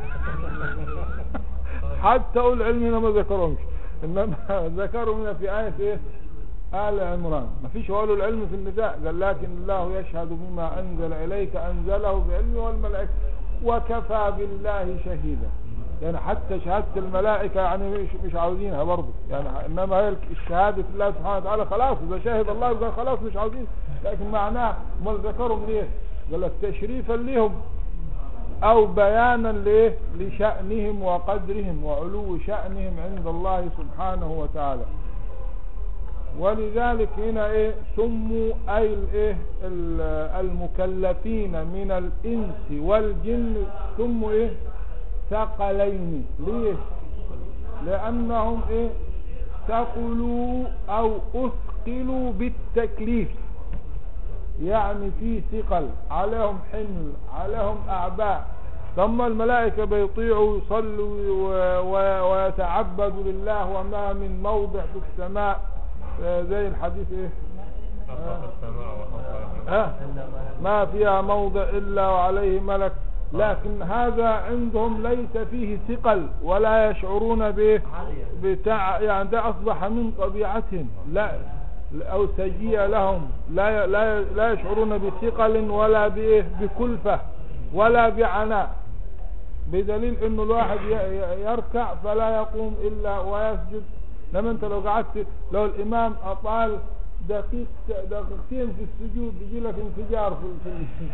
حتى أولي العلم هنا ما ذكرهمش إنما ذكروا هنا في آية إيه آل عمران ما فيش أولو العلم في النساء قال لكن الله يشهد بما أنزل إليك أنزله بعلمه والملائكة وكفى بالله شهيدا يعني حتى شهادة الملائكة يعني مش, مش عاوزينها برضه يعني إنما هي الشهادة الله سبحانه وتعالى خلاص إذا شهد الله يبقى خلاص مش عاوزين لكن معناه ما ذكرهم ليه قال لك تشريفا لهم أو بيانا ليه لشأنهم وقدرهم وعلو شأنهم عند الله سبحانه وتعالى ولذلك هنا ايه سموا اي الايه ال- المكلفين من الانس والجن سموا ايه ثقلين ليه لانهم ايه ثقلوا او اثقلوا بالتكليف يعني في ثقل عليهم حمل عليهم اعباء ثم الملائكة بيطيعوا ويصلوا و- و- ويتعبدوا لله وما من موضع في السماء آه، زي الحديث ايه خلق السماء وخلق ها ما فيها موضع الا وعليه ملك لكن هذا عندهم ليس فيه ثقل ولا يشعرون به بتاع يعني ده اصبح من طبيعتهم لا او سجية لهم لا لا لا يشعرون بثقل ولا بايه بكلفة ولا بعناء بدليل انه الواحد ي- ي- يركع فلا يقوم الا ويسجد لما انت لو قعدت لو الامام اطال دقيق دقيقتين في السجود يجي لك انفجار في في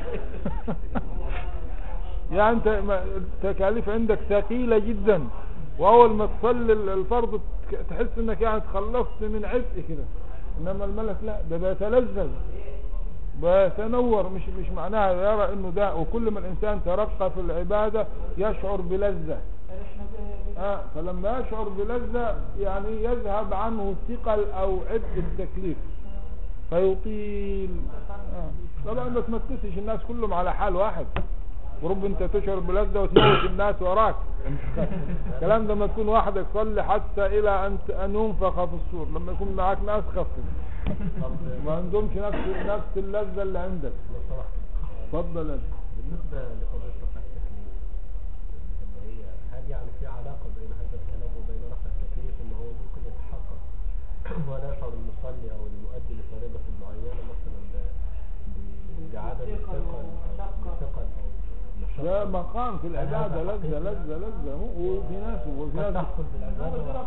يعني انت ما- التكاليف عندك ثقيلة جدا واول ما تصلي ال- الفرض تك- تحس انك يعني تخلصت من عبء كده انما الملك لا ده بيتلذذ بيتنور مش مش معناها يرى انه ده وكل ما الانسان ترقى في العبادة يشعر بلذة آه فلما يشعر بلذة يعني يذهب عنه ثقل او عبء التكليف فيطيل آه. طبعا ما تمسكش الناس كلهم على حال واحد ورب انت تشعر بلذة وتموت الناس وراك الكلام ده لما تكون وحدك صلي حتى الى ان ان ينفخ في الصور لما يكون معاك ناس خفف ما عندهمش نفس نفس اللذة اللي عندك لو سمحت اتفضل انت. بالنسبة لقضية رفع التكليف اللي هي هل يعني في علاقة بين هذا الكلام وبين رفع التكليف ان هو ممكن يتحقق ولا يشعر المصلي او المؤدي لفريضة معينة مثلا ب- ب- بعدم الثقل او الثقل او ده النشاط مقام في العبادة لذة لذة لذة وفي ناس وفي هل ناس تحصل بالعبادة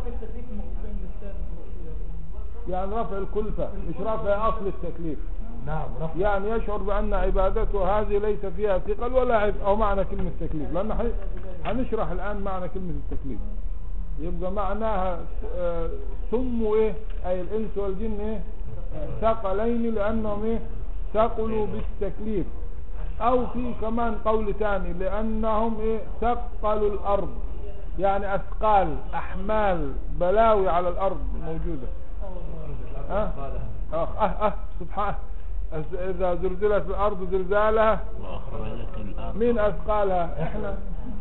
يعني رفع الكلفة مش رفع اصل التكليف نعم رفع يعني يشعر بأن عبادته هذه ليس فيها ثقل ولا عبء أو معنى كلمة تكليف لأن حي- هنشرح الآن معنى كلمة التكليف يبقى معناها آه، سموا إيه أي الإنس والجن إيه آه، ثقلين لأنهم إيه ثقلوا بالتكليف أو في كمان قول ثاني لأنهم إيه ثقلوا الأرض يعني أثقال أحمال بلاوي على الأرض موجودة ها أه أه أه سبحان أز- إذا زلزلت الأرض زلزالها وأخرجت الأرض مين أثقالها إحنا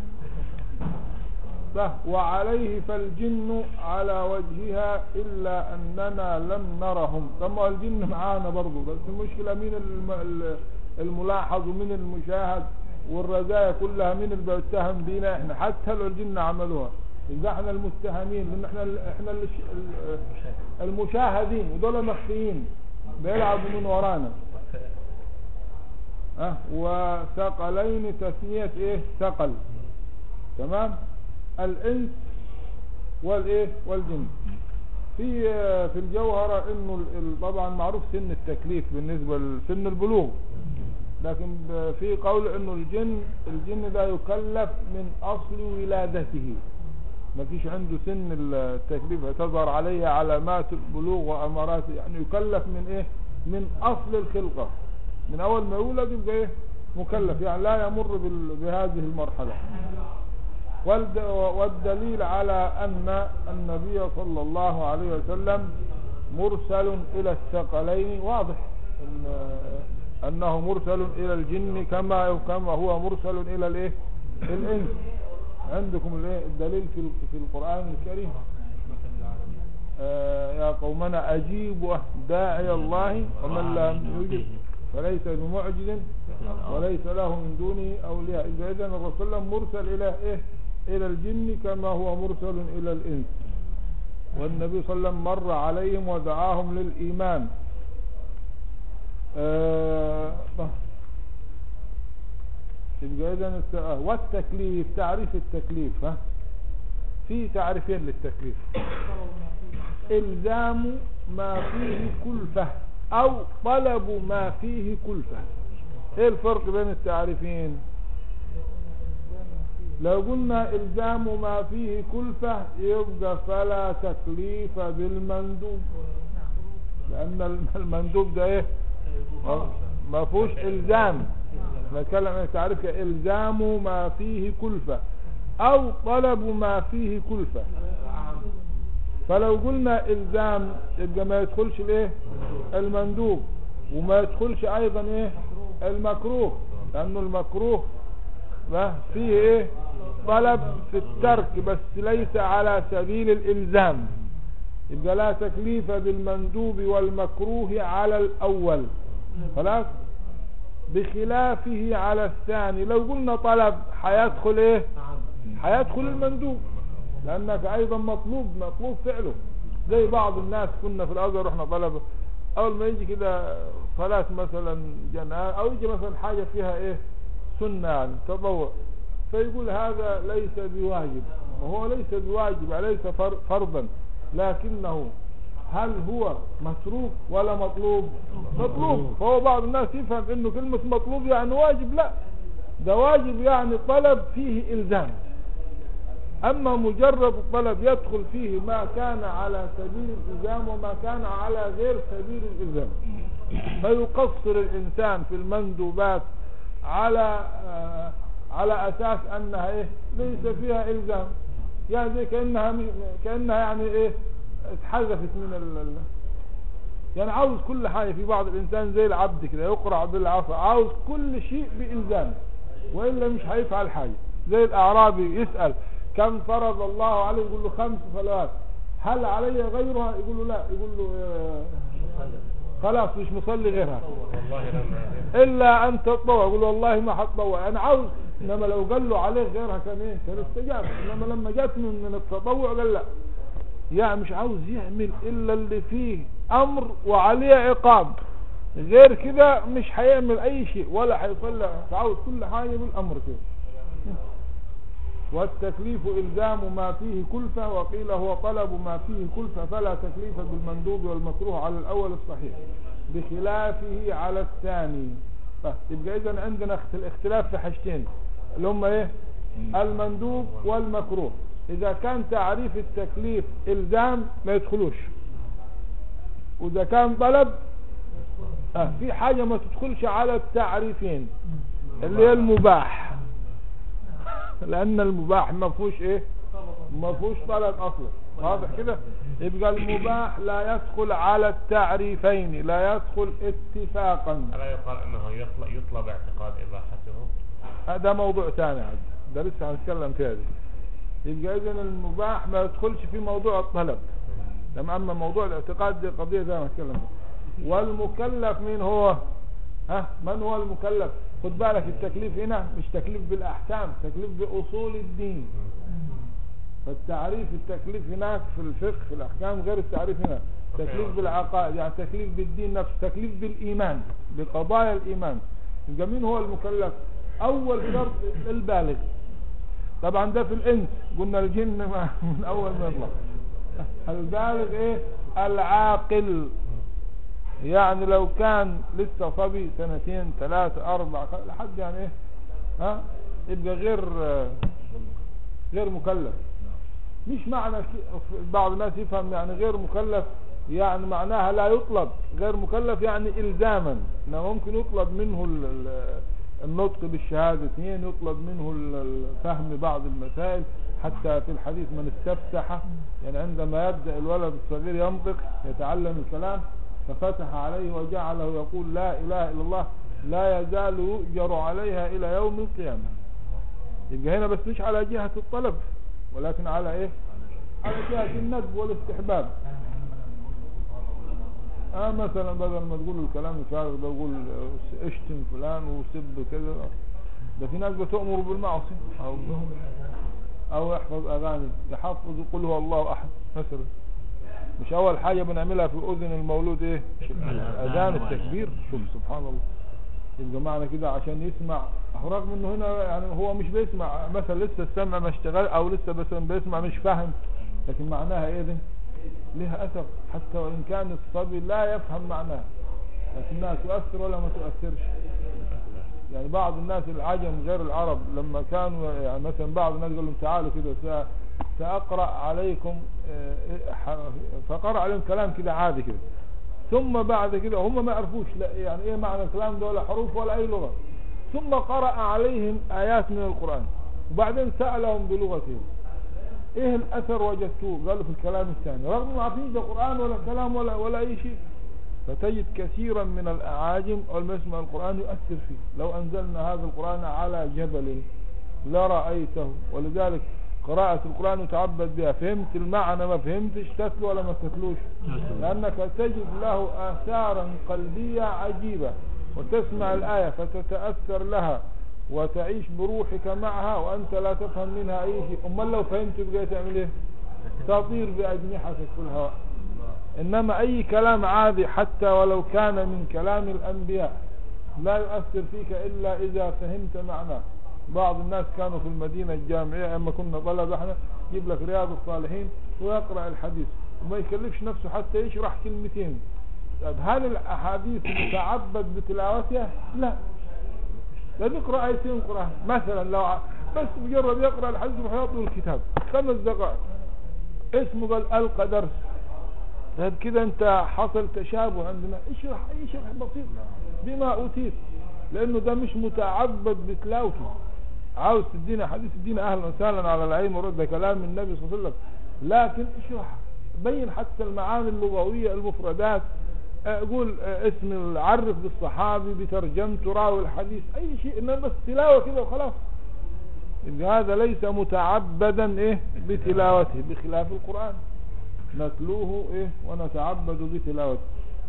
ده وعليه فالجن على وجهها إلا أننا لم نرهم طب ما هو الجن معانا برضو بس المشكلة مين الم- ال- الملاحظ ومين المشاهد والرزايا كلها مين اللي بيتهم بينا احنا حتى لو الجن عملوها يبقى احنا المتهمين لان احنا ال- احنا ال- ال- المشاهدين ودول مخفيين بيلعبوا من ورانا ها وثقلين تثنية ايه ثقل تمام الانس والايه والجن في في الجوهرة انه ال- ال- طبعا معروف سن التكليف بالنسبة لسن البلوغ لكن ب- في قول انه الجن الجن ده يكلف من اصل ولادته ما فيش عنده سن التكليف تظهر عليه علامات البلوغ وامارات يعني يكلف من ايه من اصل الخلقة من اول ما يولد يبقى ايه مكلف يعني لا يمر بال- بهذه المرحلة والد- والدليل على أن النبي صلى الله عليه وسلم مرسل إلى الثقلين واضح إن أنه مرسل إلى الجن كما كما هو مرسل إلى الإيه الإنس عندكم الإيه الدليل في ال- في القرآن الكريم آه يا قومنا أجيبوا داعي الله ومن لا يجب فليس بمعجز وليس له من دونه أولياء إذا إذن الرسول صلى الله عليه وسلم مرسل إلى إيه إلى الجن كما هو مرسل إلى الإنس والنبي صلى الله عليه وسلم مر عليهم ودعاهم للإيمان آه طه. يبقى إذن الت- آه، والتكليف تعريف التكليف ها في تعريفين للتكليف إلزام ما فيه كلفة أو طلب ما فيه كلفة إيه الفرق بين التعريفين لو قلنا إلزام ما فيه كلفة يبقى فلا تكليف بالمندوب لأن الم- المندوب ده إيه ما- ما فيهوش إلزام نتكلم عن التعريف إلزام ما فيه كلفة أو طلب ما فيه كلفة فلو قلنا إلزام يبقى ما يدخلش الإيه المندوب وما يدخلش أيضا إيه المكروه لأنه المكروه ما فيه إيه طلب في الترك بس ليس على سبيل الإلزام يبقى لا تكليف بالمندوب والمكروه على الأول خلاص بخلافه على الثاني لو قلنا طلب هيدخل ايه هيدخل المندوب لانك ايضا مطلوب مطلوب فعله زي بعض الناس كنا في الازهر رحنا طلبة اول ما يجي كده صلاة مثلا جنازة او يجي مثلا حاجة فيها ايه سنة يعني تطوع فيقول هذا ليس بواجب وهو ليس بواجب ليس فر- فرضا لكنه هل هو متروك ولا مطلوب مطلوب فهو بعض الناس يفهم انه كلمة مطلوب يعني واجب لا ده واجب يعني طلب فيه الزام أما مجرد الطلب يدخل فيه ما كان على سبيل الإلزام وما كان على غير سبيل الإلزام فيقصر الإنسان في المندوبات على آه على أساس أنها إيه ليس فيها إلزام يعني زي كأنها كأنها يعني إيه اتحذفت من ال ال- يعني عاوز كل حاجة في بعض الإنسان زي العبد كده يقرع بالعفو عاوز كل شيء بإلزام وإلا مش هيفعل حاجة زي الأعرابي يسأل كم فرض الله عليه يقول له خمس صلوات هل علي غيرها يقول له لا يقول له آه، خلاص مش مصلي غيرها والله لما الا ان تتطوع يقول والله ما هتطوع انا عاوز انما لو قال له عليه غيرها كان ايه كان استجاب انما لما جت من من التطوع قال لا يعني مش عاوز يعمل الا اللي فيه امر وعليه عقاب غير كده مش هيعمل اي شيء ولا هيصلي عاوز كل حاجه بالامر كده والتكليف إلزام ما فيه كلفة وقيل هو طلب ما فيه كلفة فلا تكليف بالمندوب والمكروه على الأول الصحيح بخلافه على الثاني طيب، يبقى إذا عندنا اخت- الاختلاف في حاجتين اللي هم إيه المندوب والمكروه إذا كان تعريف التكليف إلزام ما يدخلوش وإذا كان طلب آه في حاجة ما تدخلش على التعريفين اللي هي المباح لان المباح ما فيهوش ايه ما فيهوش طلب اصلا واضح كده يبقى المباح لا يدخل على التعريفين لا يدخل اتفاقا ألا يقال أنه يطلب, يطلب اعتقاد إباحته هذا موضوع ثاني هذا ده لسه هنتكلم فيه هذه يبقى اذا المباح ما يدخلش في موضوع الطلب تمام اما موضوع الاعتقاد دي قضيه زي ما هنتكلم فيها والمكلف مين هو ها من هو المكلف خد بالك التكليف هنا مش تكليف بالاحكام تكليف باصول الدين فالتعريف التكليف هناك في الفقه في الاحكام غير التعريف هنا تكليف بالعقائد يعني تكليف بالدين نفسه تكليف بالايمان بقضايا الايمان يبقى مين هو المكلف اول شرط البالغ طبعا ده في الانس قلنا الجن ما- من اول ما يطلع البالغ ايه العاقل يعني لو كان لسه صبي سنتين ثلاثة أربعة خ- لحد يعني إيه ها يبقى غير آه، غير مكلف مش معنى ك- بعض الناس يفهم يعني غير مكلف يعني معناها لا يطلب غير مكلف يعني إلزاما إنه ممكن يطلب منه ال- ال- النطق بالشهادتين يطلب منه ال- ال- فهم بعض المسائل حتى في الحديث من استفتح يعني عندما يبدأ الولد الصغير ينطق يتعلم الكلام ففتح عليه وجعله يقول لا إله إلا الله لا يزال يؤجر عليها إلى يوم القيامة يبقى هنا بس مش على جهة الطلب ولكن على إيه على جهة الندب والاستحباب آه مثلا بدل ما تقول الكلام الفارغ ده قول آه، اشتم فلان وسب كذا ده في ناس بتؤمر بالمعصية أو أو يحفظ أغاني يحفظ يقول هو الله أحد مثلا مش أول حاجة بنعملها في أذن المولود إيه أذان التكبير شوف سبحان الله يبقى معنى كده عشان يسمع هو رغم انه هنا يعني هو مش بيسمع مثلا لسه السمع ما اشتغل او لسه بس بيسمع مش فاهم لكن معناها ايه ده لها اثر حتى وان كان الصبي لا يفهم معناها لكنها تؤثر ولا ما تؤثرش يعني بعض الناس العجم غير العرب لما كانوا يعني مثلا بعض الناس قالوا لهم تعالوا كده سا- سأقرأ عليكم آه، إيه، ح- فقرأ عليهم كلام كده عادي كده ثم بعد كده هم ما يعرفوش لا يعني ايه معنى الكلام ده ولا حروف ولا اي لغة ثم قرأ عليهم آيات من القرآن وبعدين سألهم بلغتهم ايه الاثر وجدتوه قالوا في الكلام الثاني رغم ما عارفين ده قرآن ولا كلام ولا ولا اي شيء فتجد كثيرا من الاعاجم او ما يسمع القرآن يؤثر فيه لو انزلنا هذا القرآن على جبل لرأيته ولذلك قراءة القرآن وتعبد بها فهمت المعنى ما فهمتش تتلو ولا ما تتلوش لأنك تجد له آثارا قلبية عجيبة وتسمع الآية فتتأثر لها وتعيش بروحك معها وأنت لا تفهم منها أي شيء أمال لو فهمت بقى تعمل إيه تطير بأجنحتك في الهواء إنما أي كلام عادي حتى ولو كان من كلام الأنبياء لا يؤثر فيك إلا إذا فهمت معناه بعض الناس كانوا في المدينة الجامعية أما كنا طلبة احنا يجيب لك رياض الصالحين ويقرأ الحديث وما يكلفش نفسه حتى يشرح كلمتين طب هل الأحاديث متعبد بتلاوتها؟ لا ده بيقرأ آيتين قرآن مثلا لو ع- بس مجرد يقرأ الحديث يروح يطلب الكتاب خمس دقائق اسمه قال ألقى درس طيب كده انت حصل تشابه عندنا اشرح اي شرح بسيط بما اوتيت لانه ده مش متعبد بتلاوته عاوز تدينا حديث تدينا اهلا وسهلا على العين ورد ده كلام النبي صلى الله عليه وسلم لكن اشرح بين حتى المعاني اللغوية المفردات اه، قول اه، اسم العرف بالصحابي بترجمته راوي الحديث اي شيء انما بس تلاوة كده وخلاص إن هذا ليس متعبدا ايه بتلاوته بخلاف القرآن نتلوه ايه ونتعبد بتلاوته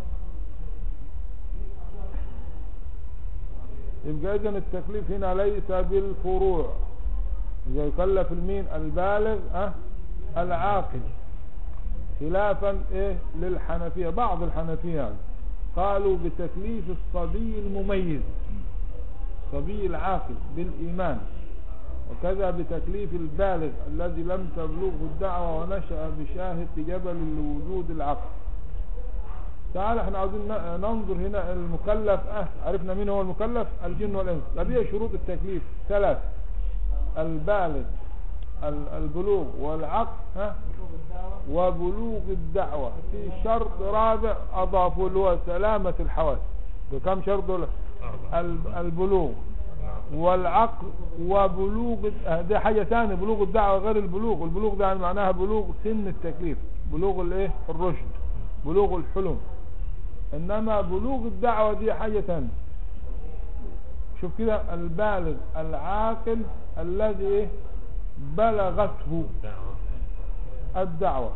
يبقى اذا التكليف هنا ليس بالفروع يبقى يكلف المين البالغ اه العاقل خلافا ايه للحنفية بعض الحنفية يعني قالوا بتكليف الصبي المميز الصبي العاقل بالإيمان وكذا بتكليف البالغ الذي لم تبلغه الدعوة ونشأ بشاهد جبل لوجود العقل تعال احنا عاوزين ن- ننظر هنا المكلف اه عرفنا مين هو المكلف الجن والانس هذه شروط التكليف ثلاث البالغ ال- البلوغ والعقل ها وبلوغ الدعوة في شرط رابع اضافوا اللي هو سلامة الحواس بكم شرط دول أربعة ال- البلوغ نعم. والعقل وبلوغ آه، ده حاجة ثانية بلوغ الدعوة غير البلوغ البلوغ ده يعني معناها بلوغ سن التكليف بلوغ الايه الرشد بلوغ الحلم انما بلوغ الدعوة دي حاجة ثانية شوف كده البالغ العاقل الذي ايه بلغته دعوة الدعوة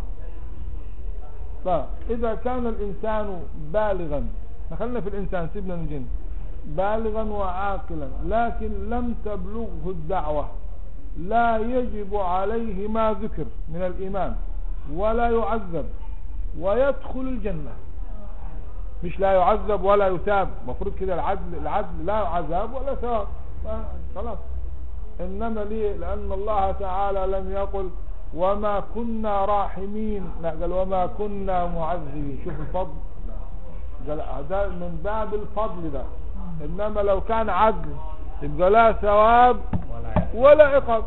فإذا كان الإنسان بالغا خلينا في الإنسان سيبنا من الجن بالغا وعاقلا لكن لم تبلغه الدعوة لا يجب عليه ما ذكر من الإيمان ولا يعذب ويدخل الجنة مش لا يعذب ولا يثاب مفروض كده العدل العدل لا عذاب ولا ثواب ف- خلاص إنما ليه لأن الله تعالى لم يقل وما كنا راحمين لا قال وما كنا معذبين شوف الفضل قال ده من باب الفضل ده إنما لو كان عدل يبقى لا ثواب ولا يعلم. ولا عقاب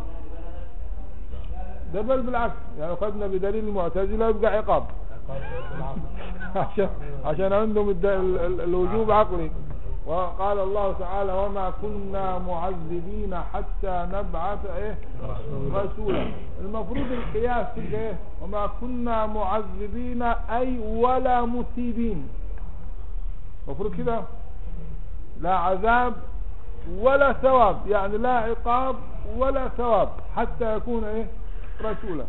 ده بل بالعكس يعني خدنا بدليل المعتزلة يبقى عقاب عقاب بالعقل عشان عشان عندهم الد- ال- ال- الوجوب عقلي وقال الله تعالى وما كنا معذبين حتى نبعث ايه رسولا المفروض القياس تبقى ايه وما كنا معذبين اي ولا مثيبين المفروض كده لا عذاب ولا ثواب يعني لا عقاب ولا ثواب حتى يكون ايه رسولا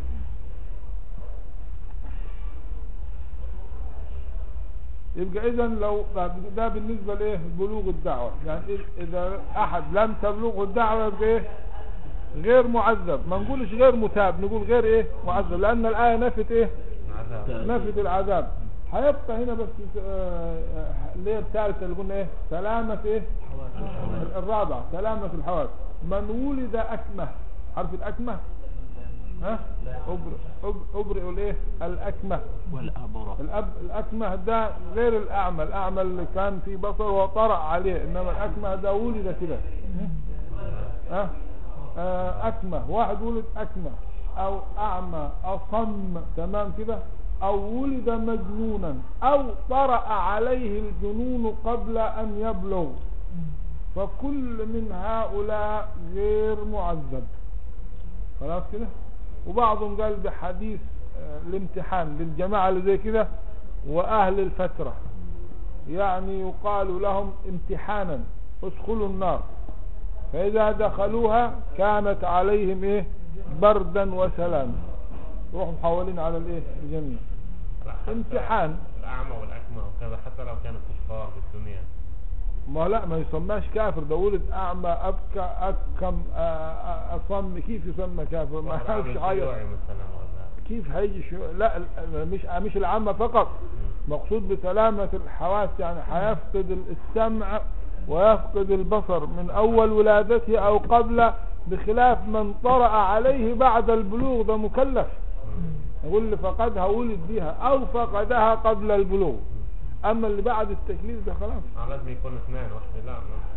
يبقى اذا لو ده بالنسبه لايه بلوغ الدعوه يعني إذ- اذا احد لم تبلغه الدعوه يبقى ايه غير معذب ما نقولش غير مثاب نقول غير ايه معذب لان الايه نفت ايه عذاب نفت العذاب هيبقى هنا بس آه، آه، اللي هي الثالثه اللي قلنا ايه سلامه ايه الرابعه سلامه الحواس من ولد اكمه عارف الاكمه ها أبر- أب- ابرئ الايه الاكمه والأبرة الأب الأكمه ده غير الأعمى الأعمى اللي كان في بصر وطرأ عليه إنما الأكمه ده ولد كده أه؟ آه، أكمه واحد ولد أكمه أو أعمى أصم تمام كده أو ولد مجنونا أو طرأ عليه الجنون قبل أن يبلغ فكل من هؤلاء غير معذب خلاص كده وبعضهم قال بحديث آه، الامتحان للجماعة اللي زي كده وأهل الفترة يعني يقال لهم امتحانا ادخلوا النار فإذا دخلوها كانت عليهم ايه بردا وسلاما روحوا محولين على الايه الجنة لا، حتى امتحان. الأعمى والأكمى وكذا حتى لو كانوا كفار بالدنيا ما لا ما يسماش كافر ده ولد اعمى ابكى اكم آه، آه، اصم كيف يسمى كافر ما واحد عامل يعرفش حاجه شيوعي مثلا ولا كيف هيجي شو لا ال- مش مش العامة فقط مقصود بسلامة الحواس يعني هيفقد السمع ويفقد البصر من أول ولادته أو قبل بخلاف من طرأ عليه بعد البلوغ ده مكلف يقول اللي فقدها ولد بها أو فقدها قبل البلوغ أما اللي بعد التكليف ده خلاص آه، لازم يكون اثنين واحد لا ما-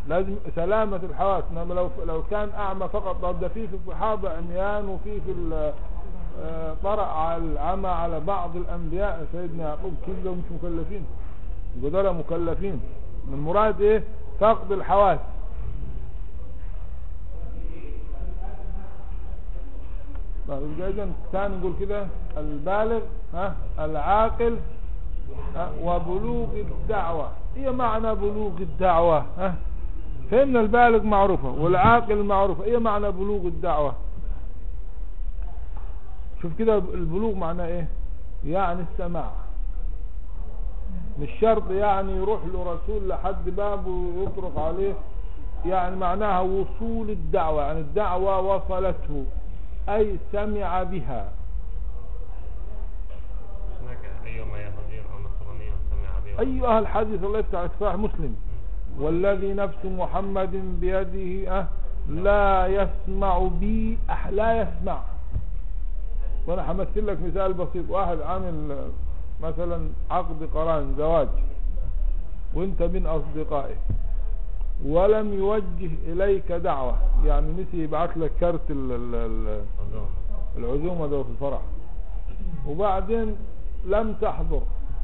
لازم سلامة الحواس انما لو لو كان اعمى فقط طب ده في في الصحابة عميان وفي في ال- آه، طرأ على العمى على بعض الانبياء سيدنا يعقوب كلهم مش مكلفين يبقى دول مكلفين المراد ايه فقد الحواس طيب يبقى اذا ثاني نقول كده البالغ ها العاقل ها وبلوغ الدعوة ايه معنى بلوغ الدعوة ها فهمنا البالغ معروفة والعاقل معروفة ايه معنى بلوغ الدعوة شوف كده البلوغ معناه ايه يعني السماع مش شرط يعني يروح له رسول لحد بابه ويطرق عليه يعني معناها وصول الدعوة يعني الدعوة وصلته أي سمع بها هناك أيما يهودي أو نصراني سمع به أيها الحديث الله يفتح صحيح مسلم والذي نفس محمد بيده أه لا يسمع بي أح لا يسمع وانا همثل لك مثال بسيط واحد عامل آه، مثلا عقد قران زواج وانت من اصدقائه ولم يوجه اليك دعوة يعني نسي يبعث لك كارت ال- ال- ال- أظن. العزومة ده في الفرح وبعدين لم تحضر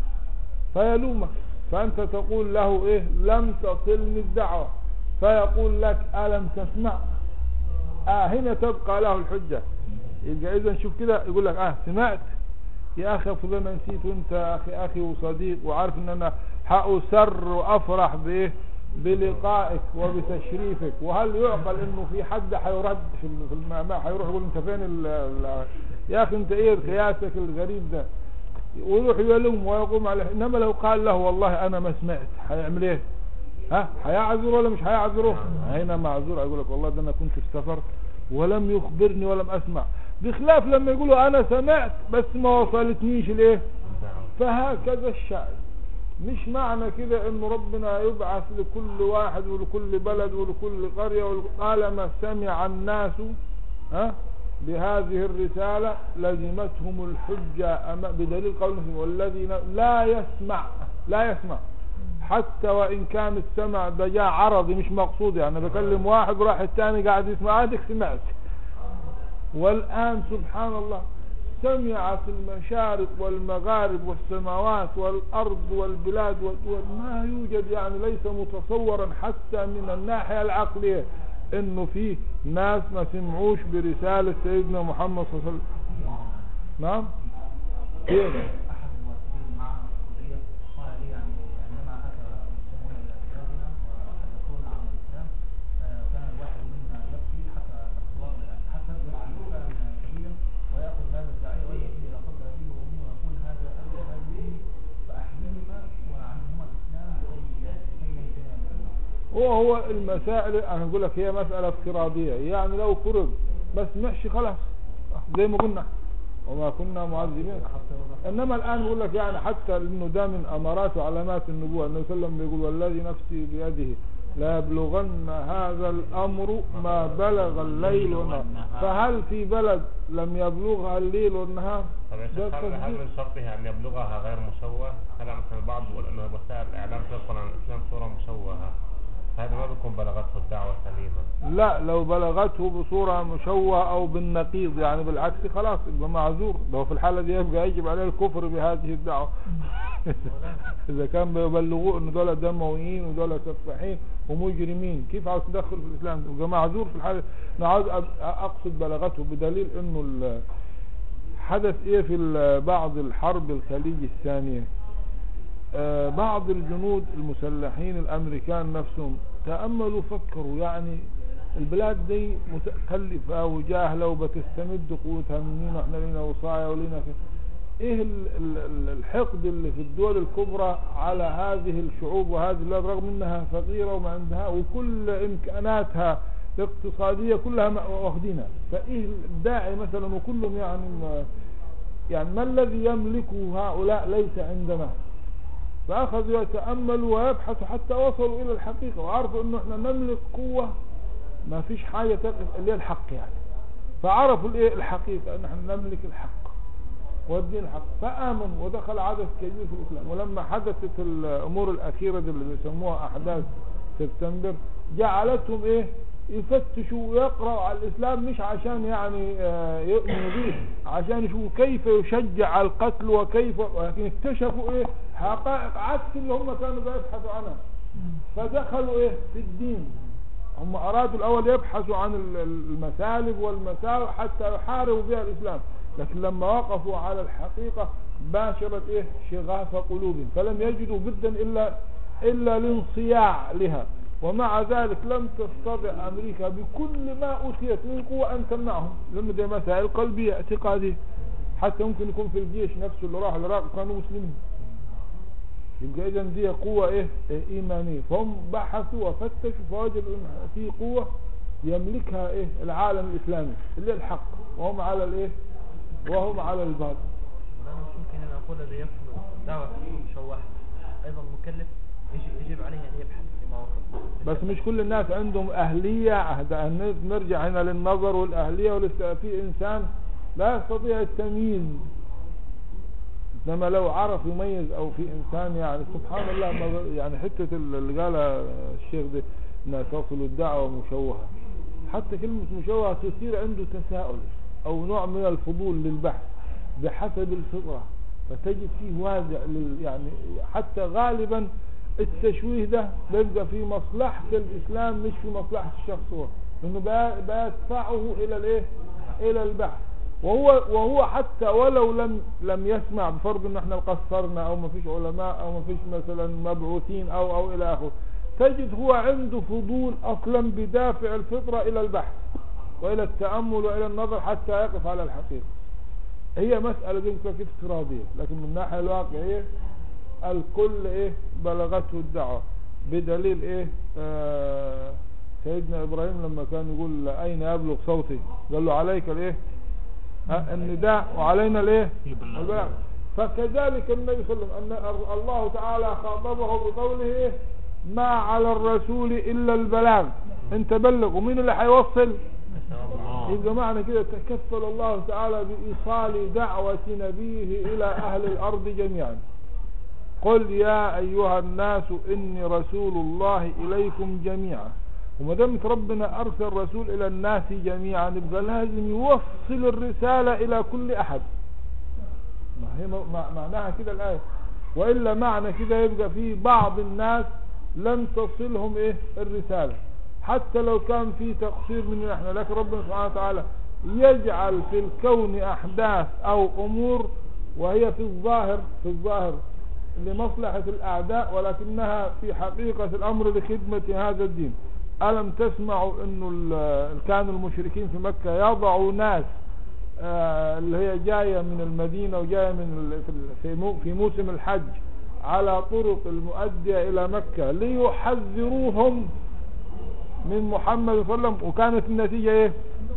فيلومك فأنت تقول له إيه لم تصلني الدعوة فيقول لك ألم تسمع آه هنا تبقى له الحجة يبقى إذا شوف كده يقول لك آه سمعت يا أخي أفضل أنا نسيت وأنت أخي أخي وصديق وعارف أن أنا حأسر وأفرح بإيه بلقائك وبتشريفك وهل يعقل انه في حد حيرد في ال- في المعماء حيروح يقول انت فين ال ال يا اخي انت ايه قياسك الغريب ده ويروح يلوم ويقوم عليه انما لو قال له والله انا ما سمعت هيعمل ايه ها هيعذر ولا مش هيعذره هنا معذور يقول لك والله ده انا كنت في سفر ولم يخبرني ولم اسمع بخلاف لما يقولوا انا سمعت بس ما وصلتنيش الايه الدعوة. فهكذا الشأن مش معنى كده انه ربنا يبعث لكل واحد ولكل بلد ولكل قرية ول- طالما سمع الناس ها بهذه الرسالة لزمتهم الحجة أما- بدليل قوله والذي لا- لا يسمع لا يسمع حتى وإن كان السمع ده جاء عرضي مش مقصود يعني أنا بكلم واحد وراح الثاني قاعد يسمع هذيك سمعت والآن سبحان الله سمعت المشارق والمغارب والسماوات والأرض والبلاد والدول ما يوجد يعني ليس متصورا حتى من الناحية العقلية انه في ناس ما سمعوش برسالة سيدنا محمد صلى الله عليه وسلم نعم كيف أحد المواجهين معنا في السعودية قال لي يعني عندما أتى المسلمون إلى بلادنا ويحدثون عن الإسلام آه، كان الواحد منا يبكي حتى باعتبار حسب يبكي بكاء شديدا ويأخذ هذا الداعية ويأتي إلى قبر أبيه وأمه ويقول هذا أبي وهذه أمي فأحملهما وعنهما الإسلام لكي لكي ينتهي هو هو المسائل انا اقول لك هي مسألة افتراضية يعني لو فرض ما سمعش خلاص زي ما قلنا وما كنا معذبين انما الان بقول لك يعني حتى انه ده من امارات وعلامات النبوة النبي صلى الله عليه وسلم بيقول والذي نفسي بيده لا يبلغن هذا الامر ما بلغ الليل والنهار فهل في بلد لم يبلغها الليل والنهار طب يا ده شيخ هل هل تصديق من شرطها أن يبلغها غير مشوه؟ هلا مثلا البعض يقول أنه وسائل الإعلام تنقل عن الإسلام صورة مشوهة هذا ما بيكون بلغته الدعوة سليمة لا لو بلغته بصورة مشوهة او بالنقيض يعني بالعكس خلاص يبقى معذور ده في الحالة دي يبقى يجب عليه الكفر بهذه الدعوة اذا كان بيبلغوه ان دول دمويين ودول سفاحين ومجرمين كيف عاوز تدخل في الاسلام يبقى معذور في الحالة انا عاوز أ- اقصد بلغته بدليل انه ال- حدث ايه في ال- بعض الحرب الخليج الثانية آه، بعض الجنود المسلحين الامريكان نفسهم تأملوا فكروا يعني البلاد دي متكلفة وجاهلة وبتستمد قوتها مننا احنا لنا وصايا ولنا في ايه ال- ال- ال- الحقد اللي في الدول الكبرى على هذه الشعوب وهذه البلاد رغم انها فقيرة وما عندها وكل امكاناتها الاقتصادية كلها ما- واخدينها فايه الداعي مثلا وكلهم يعني ما- يعني ما الذي يملكه هؤلاء ليس عندنا فأخذوا يتأملوا ويبحثوا حتى وصلوا إلى الحقيقة وعرفوا إنه إحنا نملك قوة ما فيش حاجة تقف اللي هي الحق يعني فعرفوا الإيه الحقيقة إن إحنا نملك الحق والدين الحق فآمنوا ودخل عدد كبير في الإسلام ولما حدثت الأمور الأخيرة دي اللي بيسموها أحداث سبتمبر جعلتهم ايه يفتشوا ويقرأوا على الإسلام مش عشان يعني آه، يؤمنوا به عشان يشوفوا كيف يشجع على القتل وكيف ولكن اكتشفوا ايه حقائق عكس اللي هم كانوا بيبحثوا عنها فدخلوا ايه في الدين هم ارادوا الاول يبحثوا عن ال- ال- المسالب والمساوئ حتى يحاربوا بها الاسلام لكن لما وقفوا على الحقيقة باشرت ايه شغاف قلوبهم فلم يجدوا بدا الا الا الانصياع لها ومع ذلك لم تستطع امريكا بكل ما اوتيت من قوة ان تمنعهم لان دي مسائل قلبية اعتقادية حتى ممكن يكون في الجيش نفسه اللي راح العراق كانوا مسلمين يبقى اذا دي قوة ايه إيه ايمانية فهم بحثوا وفتشوا فوجدوا ان في قوة يملكها ايه العالم الاسلامي اللي هي الحق وهم على الايه وهم على الباطل أنا مش ممكن أن أقول الذي يدخل دعوة مشوهة أيضا مكلف يجب, يجب عليه أن يبحث في مواقف بس مش كل الناس عندهم اهلية ده الناس نرجع هنا للنظر والاهلية ولسه في انسان لا يستطيع التمييز انما لو عرف يميز او في انسان يعني سبحان الله ما- يعني حتة اللي قالها الشيخ ده انها تصل الدعوة مشوهة حتى كلمة مشوهة تصير عنده تساؤل او نوع من الفضول للبحث بحسب الفطرة فتجد فيه وازع لل يعني حتى غالبا التشويه ده بيبقى في مصلحة الاسلام مش في مصلحة الشخص هو لانه بي- بيدفعه الى الايه الى البحث وهو وهو حتى ولو لم لم يسمع بفرض ان احنا قصرنا او ما فيش علماء او ما فيش مثلا مبعوثين او او الى اخره تجد هو عنده فضول اصلا بدافع الفطرة الى البحث والى التأمل والى النظر حتى يقف على الحقيقة هي مسألة يمكن كيف افتراضية لكن من الناحية الواقعية الكل ايه بلغته الدعوة بدليل ايه آه سيدنا ابراهيم لما كان يقول اين يبلغ صوتي قال له عليك الايه ها، النداء وعلينا الايه يبلغ. البلاغ فكذلك النبي صلى الله عليه وسلم ان الله تعالى خاطبه بقوله ايه ما على الرسول الا البلاغ انت بلغ ومين اللي هيوصل يبقى معنى كده تكفل الله تعالى بإيصال دعوة نبيه إلى أهل الأرض جميعا قل يا أيها الناس إني رسول الله إليكم جميعا وما دامت ربنا أرسل رسول إلى الناس جميعا يبقى لازم يوصل الرسالة إلى كل أحد ما هي مع- معناها كده الآية وإلا معنى كده يبقى في بعض الناس لم تصلهم إيه الرسالة حتى لو كان في تقصير مننا احنا لكن ربنا سبحانه وتعالى يجعل في الكون أحداث أو أمور وهي في الظاهر في الظاهر لمصلحة الأعداء ولكنها في حقيقة الأمر لخدمة هذا الدين ألم تسمعوا أنه ال- كانوا المشركين في مكة يضعوا ناس آه، اللي هي جاية من المدينة وجاية من ال- في ال- في مو- في موسم الحج على طرق المؤدية إلى مكة ليحذروهم من محمد صلى الله عليه وسلم وكانت النتيجة ايه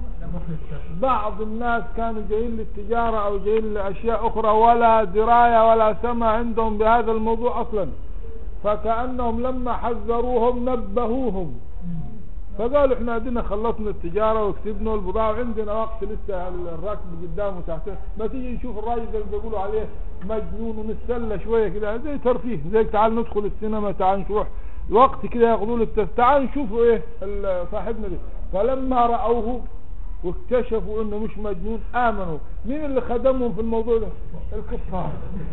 بعض الناس كانوا جايين للتجارة او جايين لاشياء اخرى ولا دراية ولا سمع عندهم بهذا الموضوع اصلا فكأنهم لما حذروهم نبهوهم فقالوا احنا ادينا خلصنا التجارة وكسبنا والبضاعة وعندنا وقت لسه الراكب قدامه ساعتين ما تيجي نشوف الراجل ده اللي بيقولوا عليه مجنون ونتسلى شوية كده زي ترفيه زي تعال ندخل السينما تعال نروح وقت كده ياخذوا له التف تعال نشوف ايه ال- صاحبنا ده فلما رأوه واكتشفوا انه مش مجنون امنوا مين اللي خدمهم في الموضوع ده الكفار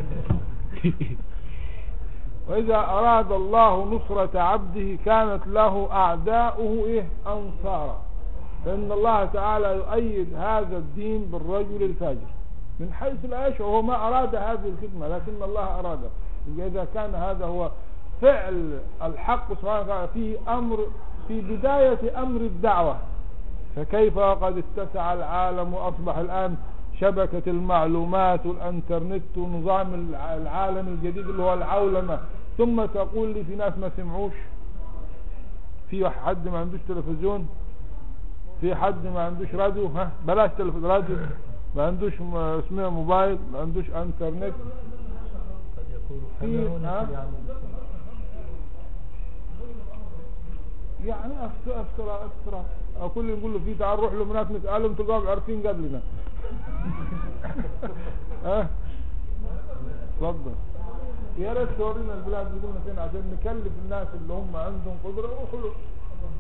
وإذا أراد الله نصرة عبده كانت له أعداؤه إيه أنصارا فإن الله تعالى يؤيد هذا الدين بالرجل الفاجر من حيث لا يشعر هو ما أراد هذه الخدمة لكن الله أرادها يبقى إذا كان هذا هو فعل الحق سبحانه وتعالى في أمر في بداية أمر الدعوة فكيف وقد اتسع العالم وأصبح الآن شبكة المعلومات والانترنت ونظام الع- العالم الجديد اللي هو العولمة ثم تقول لي في ناس ما سمعوش في حد ما عندوش تلفزيون في حد ما عندوش راديو ها بلاش تلفزيون راديو ما عندوش م- اسمه موبايل ما عندوش انترنت قد يكون في- حملون ها؟ يعني يعني افترى افترى افترى او كل نقول له في تعال روح له هناك نسالهم تلقاهم عارفين قبلنا ها اتفضل يا ريت تورينا البلاد بيقولنا فين عشان نكلف الناس اللي هم عندهم قدره يروحوا له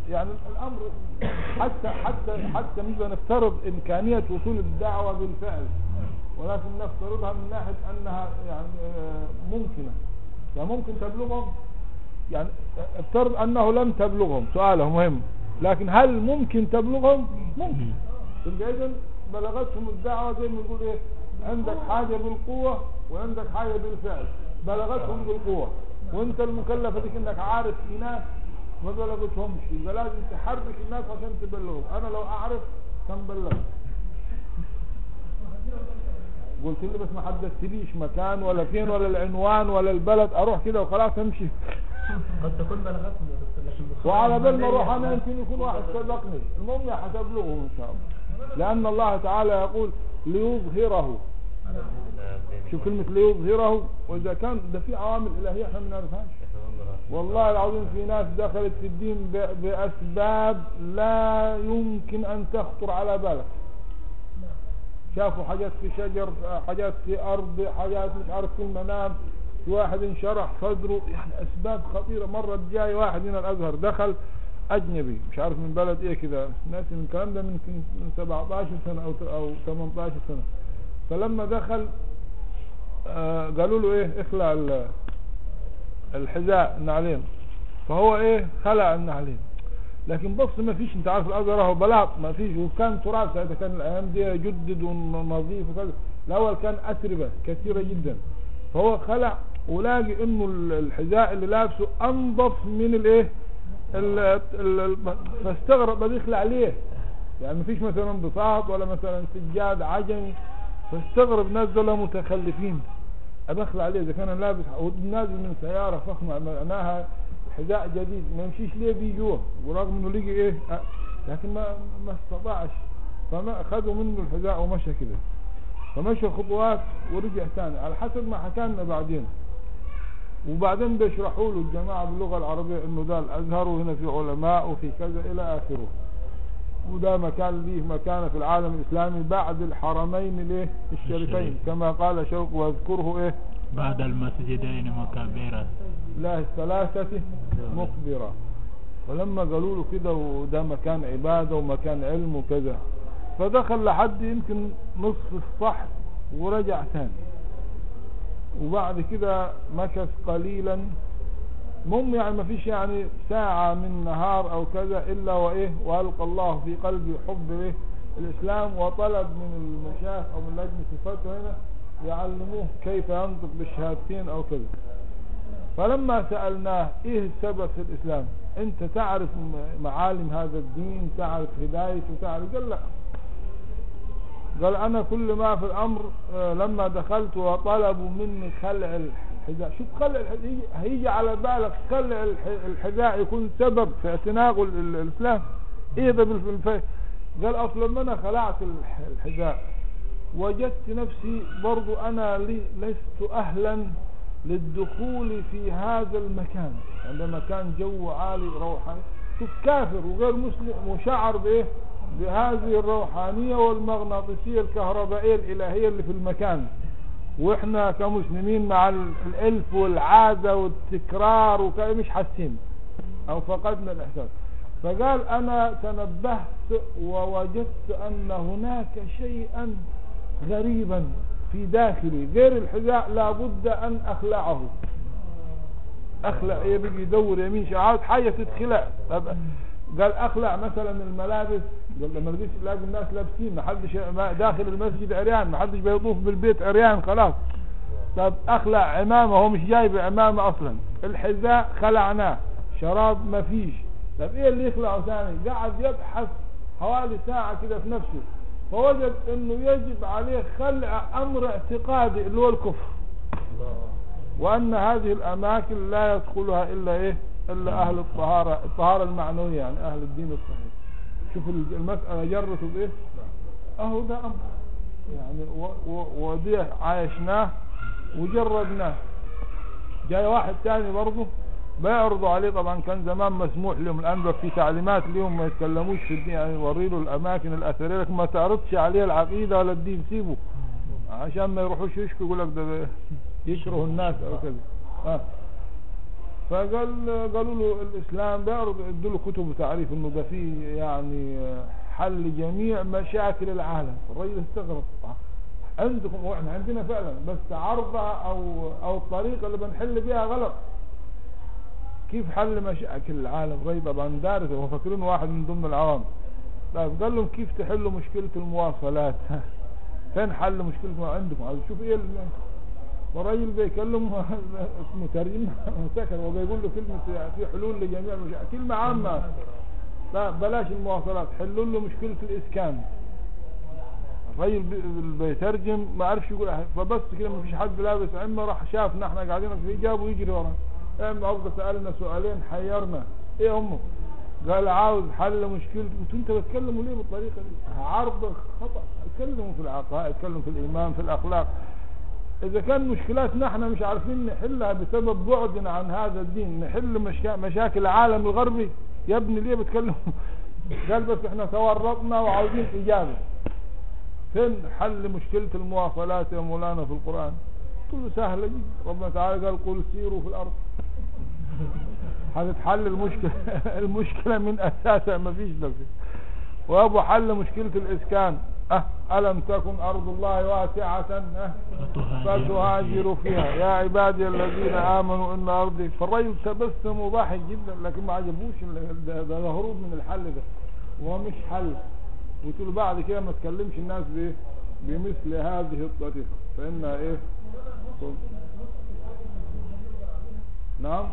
يعني الامر حتى حتى حتى مش بنفترض امكانيه وصول الدعوه بالفعل ولكن نفترضها من ناحيه انها يعني آه، ممكنه يعني ممكن تبلغهم يعني افترض انه لم تبلغهم سؤاله مهم لكن هل ممكن تبلغهم ممكن تبقى اذا بلغتهم الدعوه زي ما نقول ايه عندك حاجه بالقوه وعندك حاجه بالفعل بلغتهم بالقوه وانت المكلف بك انك عارف في ناس ما بلغتهمش يبقى لازم تحرك الناس عشان تبلغهم انا لو اعرف كم بلغت قلت لي بس ما حددتليش مكان ولا فين ولا العنوان ولا البلد اروح كده وخلاص امشي قد تكون بلغتهم يا دكتور لكن بصورة وعلى بال ما عملية اروح انا ما- يمكن يكون واحد سبقني المهم حتبلغهم ان شاء الله لان الله تعالى يقول ليظهره شوف كلمة ليظهره واذا كان ده في عوامل الهية احنا ما نعرفهاش والله العظيم في ناس دخلت في الدين ب- باسباب لا يمكن ان تخطر على بالك شافوا حاجات في شجر حاجات في ارض حاجات مش عارف في المنام في واحد انشرح صدره يعني اسباب خطيره مره جاي واحد من الازهر دخل اجنبي مش عارف من بلد ايه كده ناسي من الكلام ده من من 17 سنه او او 18 سنه فلما دخل آه قالوا له ايه اخلع ال- الحذاء النعلين فهو ايه خلع النعلين لكن بص ما فيش انت عارف الازهر اهو بلاط ما فيش وكان تراب ساعتها كان الايام دي جدد ونظيف وكذا الاول كان اتربه كثيره جدا فهو خلع ولاقي انه ال- الحذاء اللي لابسه انظف من الايه ال- ال- ال- فاستغرب بدي يخلع ليه يعني ما فيش مثلا بساط ولا مثلا سجاد عجمي فاستغرب ناس دول متخلفين ابخلع عليه اذا كان لابس ونازل من سياره فخمه معناها حذاء جديد ما يمشيش ليه بيجوه ورغم انه لقي ايه أه، لكن ما ما استطاعش فما اخذوا منه الحذاء ومشى كده فمشى خطوات ورجع ثاني على حسب ما حكى لنا بعدين وبعدين بيشرحوا له الجماعه باللغه العربيه انه ده الازهر وهنا في علماء وفي كذا الى اخره وده مكان ليه مكانه في العالم الاسلامي بعد الحرمين الايه الشريفين الشريف. كما قال شوق واذكره ايه بعد المسجدين مكابرة الله الثلاثة مقبرة فلما قالوا له كده وده مكان عبادة ومكان علم وكذا فدخل لحد يمكن نصف الصح ورجع ثاني وبعد كده مكث قليلا مم يعني ما فيش يعني ساعة من نهار او كذا الا وايه والقى الله في قلبي حب ايه الاسلام وطلب من المشايخ او من لجنة الفتوى هنا يعلموه كيف ينطق بالشهادتين او كذا فلما سألناه ايه السبب في الاسلام انت تعرف م- معالم هذا الدين تعرف هدايته تعرف قال لا قال انا كل ما في الامر آه، لما دخلت وطلبوا مني خلع الحذاء شوف خلع الحذاء هيجي- هيجي على بالك خلع الح- الحذاء يكون سبب في اعتناق ال- ال- الاسلام ايه ده بالف... قال اصلا لما انا خلعت الح- الحذاء وجدت نفسي برضو انا لي لست اهلا للدخول في هذا المكان عندما كان جو عالي روحاني شوف كافر وغير مسلم وشعر بايه بهذه الروحانية والمغناطيسية الكهربائية الالهية اللي في المكان واحنا كمسلمين مع ال- الالف والعادة والتكرار وكذا مش حاسين او فقدنا الاحساس فقال انا تنبهت ووجدت ان هناك شيئا غريبا في داخلي غير الحذاء لابد ان اخلعه اخلع ايه بيجي يدور يمين شعارات حاجه تتخلع طب قال اخلع مثلا الملابس قال لما لقيت لاقي الناس لابسين ما حدش ما داخل المسجد عريان ما حدش بيطوف بالبيت عريان خلاص طب اخلع عمامه هو مش جايب عمامه اصلا الحذاء خلعناه شراب ما فيش طب ايه اللي يخلعه ثاني قعد يبحث حوالي ساعة كده في نفسه فوجد انه يجب عليه خلع امر اعتقادي اللي هو الكفر وان هذه الاماكن لا يدخلها الا ايه الا اهل الطهارة الطهارة المعنوية يعني اهل الدين الصحيح شوف المسألة جرته بايه اهو ده امر يعني و- و- ودي عايشناه وجربناه جاي واحد تاني برضه بيعرضوا عليه طبعا كان زمان مسموح لهم الان بقى في تعليمات ليهم ما يتكلموش في الدين يعني يوري له الاماكن الاثريه لكن ما تعرضش عليه العقيده ولا الدين سيبه عشان ما يروحوش يشكوا يقول لك ده يكره الناس او كذا آه. فقال قالوا له الاسلام بيعرض ادوا له كتب تعريف انه ده فيه يعني حل جميع مشاكل العالم الرجل استغرب عندكم واحنا عندنا فعلا بس عرضها او او الطريقه اللي بنحل بيها غلط كيف حل مشاكل العالم غير طبعا دارس هو فاكرين واحد من ضمن العوام طيب قال لهم كيف تحلوا مشكله المواصلات فين حل مشكله ما عندكم عايز شوف ايه ال- والراجل بيكلم مترجم سكر وبيقول له كلمه في حلول لجميع المشاكل كلمه عامه لا بلاش المواصلات حلوا له مشكله الاسكان الراجل بي- بيترجم ما عرفش يقول أحد. فبس كده ما فيش حد لابس عمه راح شافنا احنا قاعدين في جاب ويجري ورا اما افضل سالنا سؤالين حيرنا ايه هم قال عاوز حل مشكلة قلت انت بتكلموا ليه بالطريقة دي عرض خطأ اتكلموا في العقائد اتكلموا في الايمان في الاخلاق اذا كان مشكلاتنا احنا مش عارفين نحلها بسبب بعدنا عن هذا الدين نحل مشا... مشاكل العالم الغربي يا ابني ليه بتكلم قال بس احنا تورطنا وعاوزين اجابة فين حل مشكلة المواصلات يا مولانا في القرآن قلت له سهلة جدا ربنا تعالى قال قل سيروا في الارض هتتحل المشكلة المشكلة من اساسها ما فيش نفس وابو حل مشكلة الاسكان أه ألم تكن أرض الله واسعة أه فتهاجروا فيها يا عبادي الذين آمنوا إن أرضي فالرجل تبسم وضاحك جدا لكن ما عجبوش ال- ده, ده, ده هروب من الحل ده ومش حل قلت له بعد كده ما تكلمش الناس بإيه بمثل هذه الطريقة فإنها إيه نعم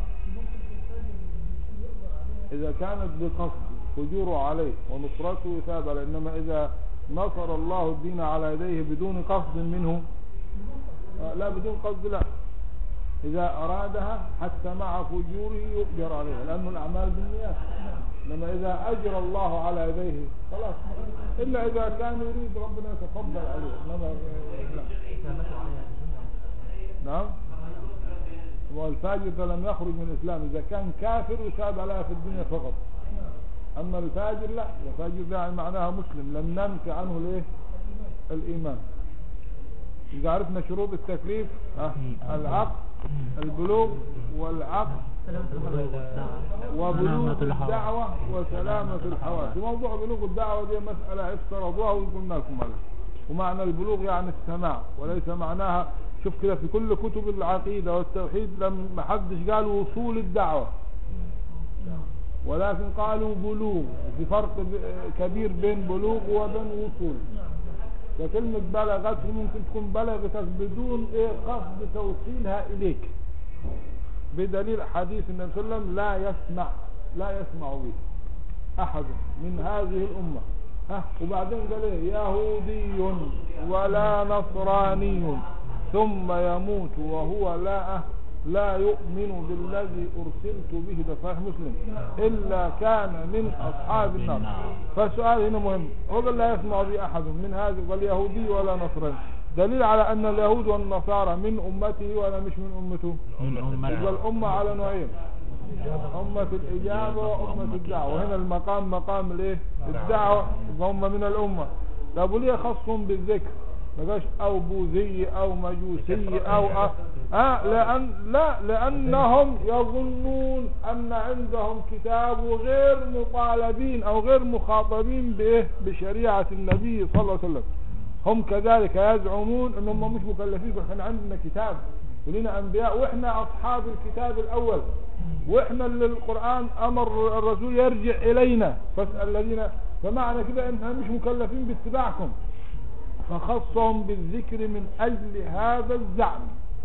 إذا كانت بقصد فجوره عليه ونصرته يثاب عليه إنما إذا نصر الله الدين على يديه بدون قصد منه آه، لا بدون قصد لا إذا أرادها حتى مع فجوره يؤجر عليها لأن الأعمال بالنيات إنما إذا أجر الله على يديه خلاص إلا إذا كان يريد ربنا يتفضل عليه إنما آه، لا نعم والفاجر ده لم يخرج من الإسلام إذا كان كافر يثاب عليها في الدنيا فقط أما الفاجر لا الفاجر ده يعني معناها مسلم لم ننفي عنه الايه الإيمان إذا عرفنا شروط التكليف ها، العقل البلوغ والعقل وبلوغ الدعوة وسلامة الحواس موضوع بلوغ الدعوة دي مسألة افترضوها وقلنا لكم عليها ومعنى البلوغ يعني السماع وليس معناها شوف كده في كل كتب العقيدة والتوحيد لم محدش قال وصول الدعوة ولكن قالوا بلوغ في فرق ب- كبير بين بلوغ وبين وصول فكلمة بلغته ممكن تكون بلغتك بدون ايه قصد توصيلها اليك بدليل حديث النبي صلى الله عليه وسلم لا يسمع لا يسمع به احد من هذه الامة ها وبعدين قال ايه يهودي ولا نصراني ثم يموت وهو لا لا يؤمن بالذي ارسلت به ده صحيح مسلم الا كان من اصحاب النار فالسؤال هنا مهم هو قال لا يسمع به احد من هذا قال يهودي ولا نصراني دليل على ان اليهود والنصارى من امته ولا مش من امته من يبقى أمة الأمة على نوعين أمة الإجابة وأمة الدعوة وهنا المقام مقام الإيه الدعوة يبقى هم من الأمة طب وليه خصهم بالذكر ما قالش أو بوذي أو مجوسي أو أه, آه لأن لا لأنهم يظنون أن عندهم كتاب وغير مطالبين أو غير مخاطبين بإيه بشريعة النبي صلى الله عليه وسلم هم كذلك يزعمون انهم مش مكلفين يقول احنا عندنا كتاب ولنا انبياء واحنا اصحاب الكتاب الاول واحنا اللي القرآن امر الرسول يرجع الينا فاسأل الذين فمعنى كده انها مش مكلفين باتباعكم فخصهم بالذكر من اجل هذا الزعم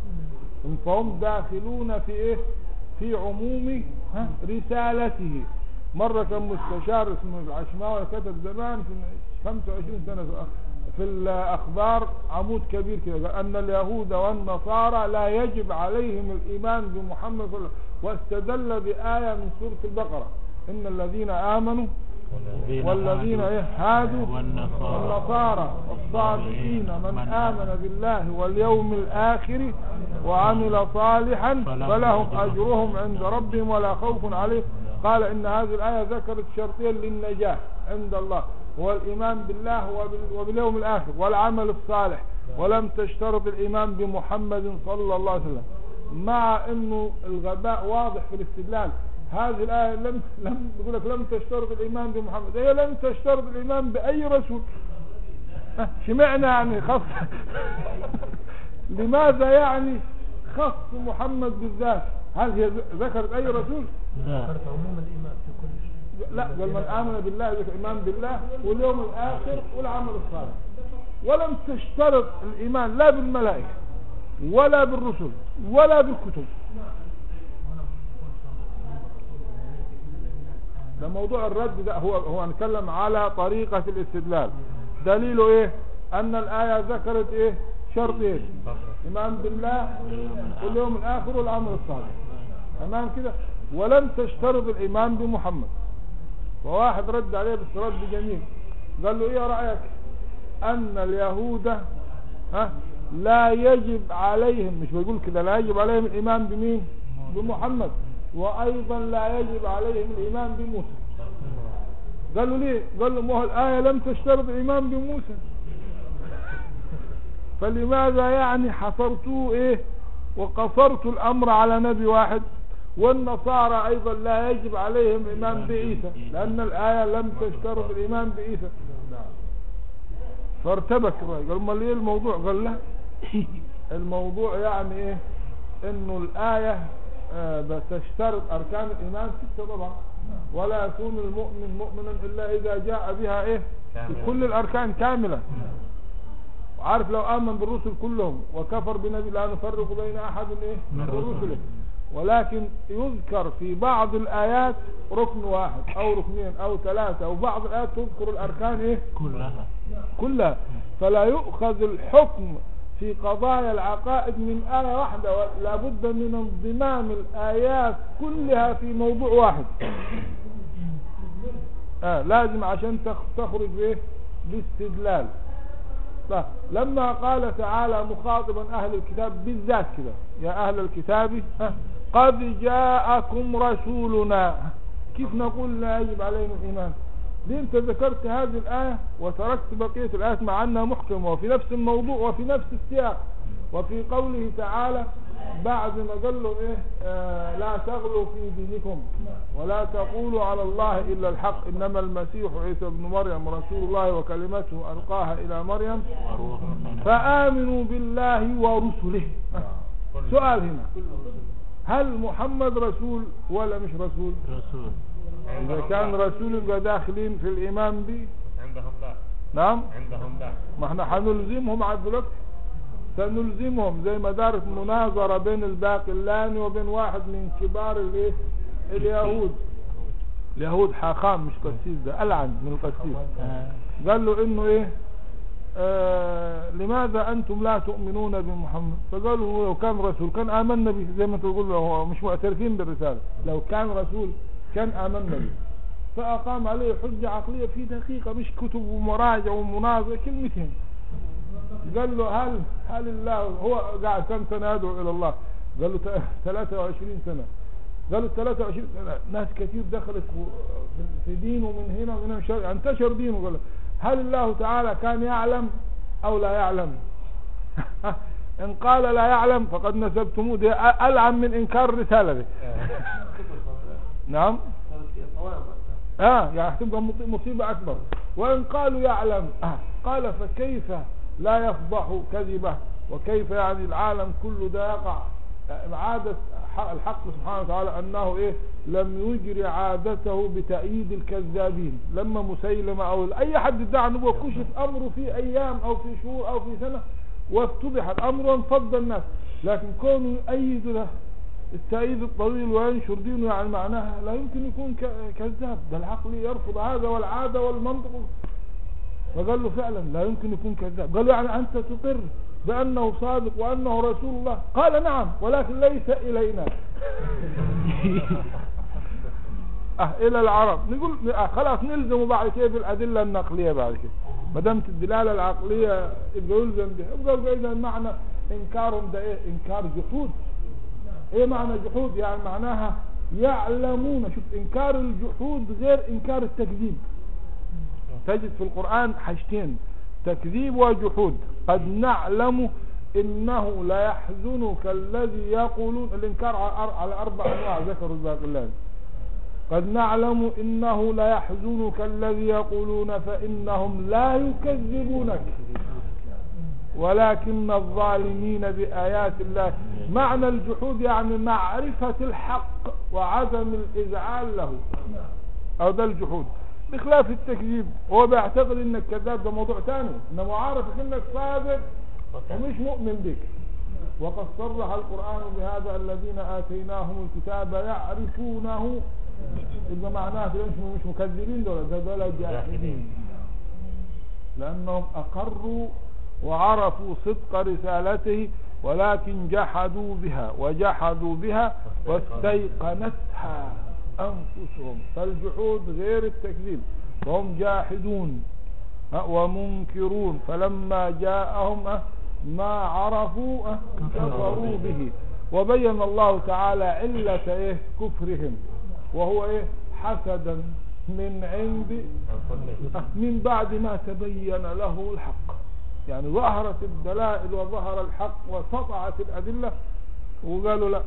فهم داخلون في ايه في عموم ها، رسالته مرة كان مستشار اسمه العشماوي كتب زمان في 25 سنة في أخ- في الأخبار عمود كبير كده قال أن اليهود والنصارى لا يجب عليهم الإيمان بمحمد صلى الله عليه وسلم واستدل بآية من سورة البقرة إن الذين آمنوا والذين إيه هادوا والنصارى والنصارى والصابئين من آمن بالله واليوم الآخر وعمل صالحا فلهم أجرهم عند ربهم ولا خوف عليهم قال إن هذه الآية ذكرت شرطين للنجاة عند الله هو الإيمان بالله وبال- وباليوم الآخر والعمل الصالح ولم تشترط الإيمان بمحمد صلى الله عليه وسلم مع انه الغباء واضح في الاستدلال هذه الآية لم لم بيقول لك لم تشترط الإيمان بمحمد هي لم تشترط الإيمان بأي رسول ها، شمعنا يعني خص لماذا يعني خص محمد بالذات هل هي ذكرت أي رسول لا ذكرت عموم الإيمان في كل شيء لا قال من آمن بالله ذكر إيمان بالله واليوم الآخر والعمل الصالح ولم تشترط الإيمان لا بالملائكة ولا بالرسل ولا بالكتب ده موضوع الرد ده هو هو هنتكلم على طريقة الاستدلال دليله ايه ان الآية ذكرت ايه شرط ايه ايمان بالله واليوم الاخر والعمل الصالح تمام كده ولم تشترط الايمان بمحمد وواحد رد عليه بس رد جميل قال له ايه رأيك ان اليهود ها لا يجب عليهم مش بيقول كده لا يجب عليهم الايمان بمين بمحمد وايضا لا يجب عليهم الايمان بموسى قال له ليه قال له ما هو الايه لم تشترط الايمان بموسى فلماذا يعني حصرتوه ايه وقصرت الامر على نبي واحد والنصارى ايضا لا يجب عليهم الايمان بعيسى لان الايه لم تشترط الايمان بعيسى فارتبك الراجل قال امال ايه الموضوع قال لا الموضوع يعني ايه انه الايه آه، بتشترط اركان الايمان سته طبعا ولا يكون المؤمن مؤمنا الا اذا جاء بها ايه كاملة. كل الاركان كامله وعارف لو امن بالرسل كلهم وكفر بنبي لا نفرق بين احد ايه من رسله ولكن يذكر في بعض الايات ركن واحد او ركنين او ثلاثه وبعض الايات تذكر الاركان ايه كلها كلها فلا يؤخذ الحكم في قضايا العقائد من آية واحدة لا بد من انضمام الآيات كلها في موضوع واحد آه لازم عشان تخ- تخرج بايه باستدلال طيب، لما قال تعالى مخاطبا أهل الكتاب بالذات كده يا أهل الكتاب ها، قد جاءكم رسولنا كيف نقول لا يجب علينا الإيمان ليه انت ذكرت هذه الآية وتركت بقية الآيات مع أنها محكمة وفي نفس الموضوع وفي نفس السياق وفي قوله تعالى بعد ما قال له إيه آه لا تغلوا في دينكم ولا تقولوا على الله إلا الحق إنما المسيح عيسى ابن مريم رسول الله وكلمته ألقاها إلى مريم وروح منها فآمنوا بالله ورسله كل- سؤال هنا هل محمد رسول ولا مش رسول رسول إذا عندهم كان لا. رسول يبقى داخلين في الإيمان به عندهم لا نعم عندهم لا ما احنا هنلزمهم على دلوقتي سنلزمهم زي ما دارت مناظرة بين الباقلاني وبين واحد من كبار الايه اليهود اليهود حاخام مش قسيس ده ألعن من القسيس آه. قال له انه ايه آه لماذا انتم لا تؤمنون بمحمد فقالوا هو لو كان رسول كان امنا به زي ما تقول له هو مش معترفين بالرسالة لو كان رسول كان امنا به فاقام عليه حجة عقلية في دقيقة مش كتب ومراجع ومناظرة كلمتين قال له هل هل الله هو قاعد كم سنة يدعو الى الله قال له ت- 23 سنة قالوا 23 سنة ناس كثير دخلت و- في- في دينه من هنا ومن هنا انشر- انتشر دينه قال له، هل الله تعالى كان يعلم او لا يعلم ان قال لا يعلم فقد نسبتموه دي أ- العن من انكار الرسالة دي نعم اه يعني هتبقى مصي- مصيبة اكبر وان قالوا يعلم آه قال فكيف لا يفضح كذبه وكيف يعني العالم كله ده يقع آه، عادة ح- الحق سبحانه وتعالى انه ايه لم يجري عادته بتأييد الكذابين لما مسيلمة او اي حد ادعى النبوة كشف امره في ايام او في شهور او في سنة وافتضح الامر وانفض الناس لكن كونه يؤيد ده التأييد الطويل وينشر دينه يعني معناها لا يمكن يكون ك- كذاب ده العقل يرفض هذا والعادة والمنطق فقال له فعلا لا يمكن يكون كذاب قال له يعني أنت تقر بأنه صادق وأنه رسول الله قال نعم ولكن ليس إلينا أه إلى العرب نقول أه خلاص نلزم بعد كده بالأدلة النقلية بعد كده ما دامت الدلالة العقلية يبقى يلزم بها يبقى يبقى إذا معنى إنكارهم ده إيه إنكار جحود ايه معنى جحود يعني معناها يعلمون شوف انكار الجحود غير انكار التكذيب تجد في القرآن حاجتين تكذيب وجحود قد نعلم إنه ليحزنك الذي يقولون الإنكار على أر- على أربع أنواع ذكروا الباقلان قد نعلم إنه ليحزنك الذي يقولون فإنهم لا يكذبونك ولكن الظالمين بآيات الله معنى الجحود يعني معرفة الحق وعدم الإذعان له أو ده الجحود بخلاف التكذيب هو بيعتقد انك كذاب ده موضوع ثاني انما عارف انك صادق ومش مؤمن بك وقد صرح القرآن بهذا الذين آتيناهم الكتاب يعرفونه يبقى معناه كده مش مش مكذبين دول ده دول جاحدين لأنهم أقروا وعرفوا صدق رسالته ولكن جحدوا بها وجحدوا بها واستيقنتها أنفسهم فالجحود غير التكذيب وهم جاحدون ها، ومنكرون فلما جاءهم ها، ما عرفوا ها، كفروا به وبين الله تعالى علة إيه كفرهم وهو إيه حسدا من عند من بعد ما تبين له الحق يعني ظهرت الدلائل وظهر الحق وسطعت الأدلة وقالوا لا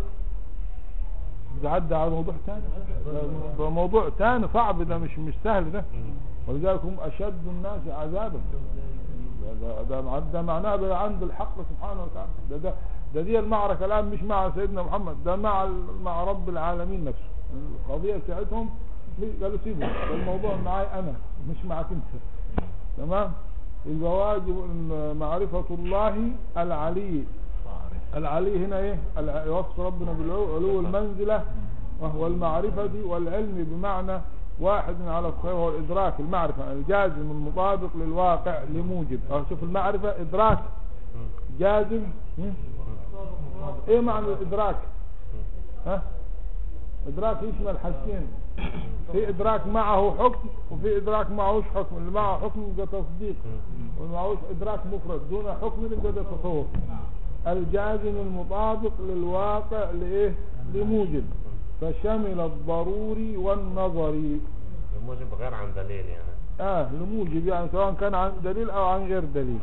ده عدى على موضوع تاني ده- ده موضوع تاني صعب ده مش مش سهل ده ولذلك هم أشد الناس عذابا ده, ده, ده, ده معناه ده عند الحق سبحانه وتعالى ده, ده, ده دي المعركة الآن مش مع سيدنا محمد ده مع ال- مع رب العالمين نفسه القضية بتاعتهم قالوا سيبوا ده الموضوع معاي أنا مش معك أنت تمام يبقى واجب إن معرفة الله العلي العلي هنا ايه الع- يوصف ربنا بالعلو المنزلة وهو المعرفة والعلم بمعنى واحد على الصحيح وهو الإدراك المعرفة الجازم المطابق للواقع لموجب أو شوف المعرفة إدراك جازم هم؟ ايه معنى الإدراك ها إدراك يشمل حاجتين في إدراك معه حكم وفي إدراك معهوش حكم اللي معه حكم يبقى تصديق واللي معهوش إدراك مفرد دون حكم يبقى ده تصور الجازم المطابق للواقع لإيه لموجب فشمل الضروري والنظري الموجب غير عن دليل يعني اه لموجب يعني سواء كان عن دليل او عن غير دليل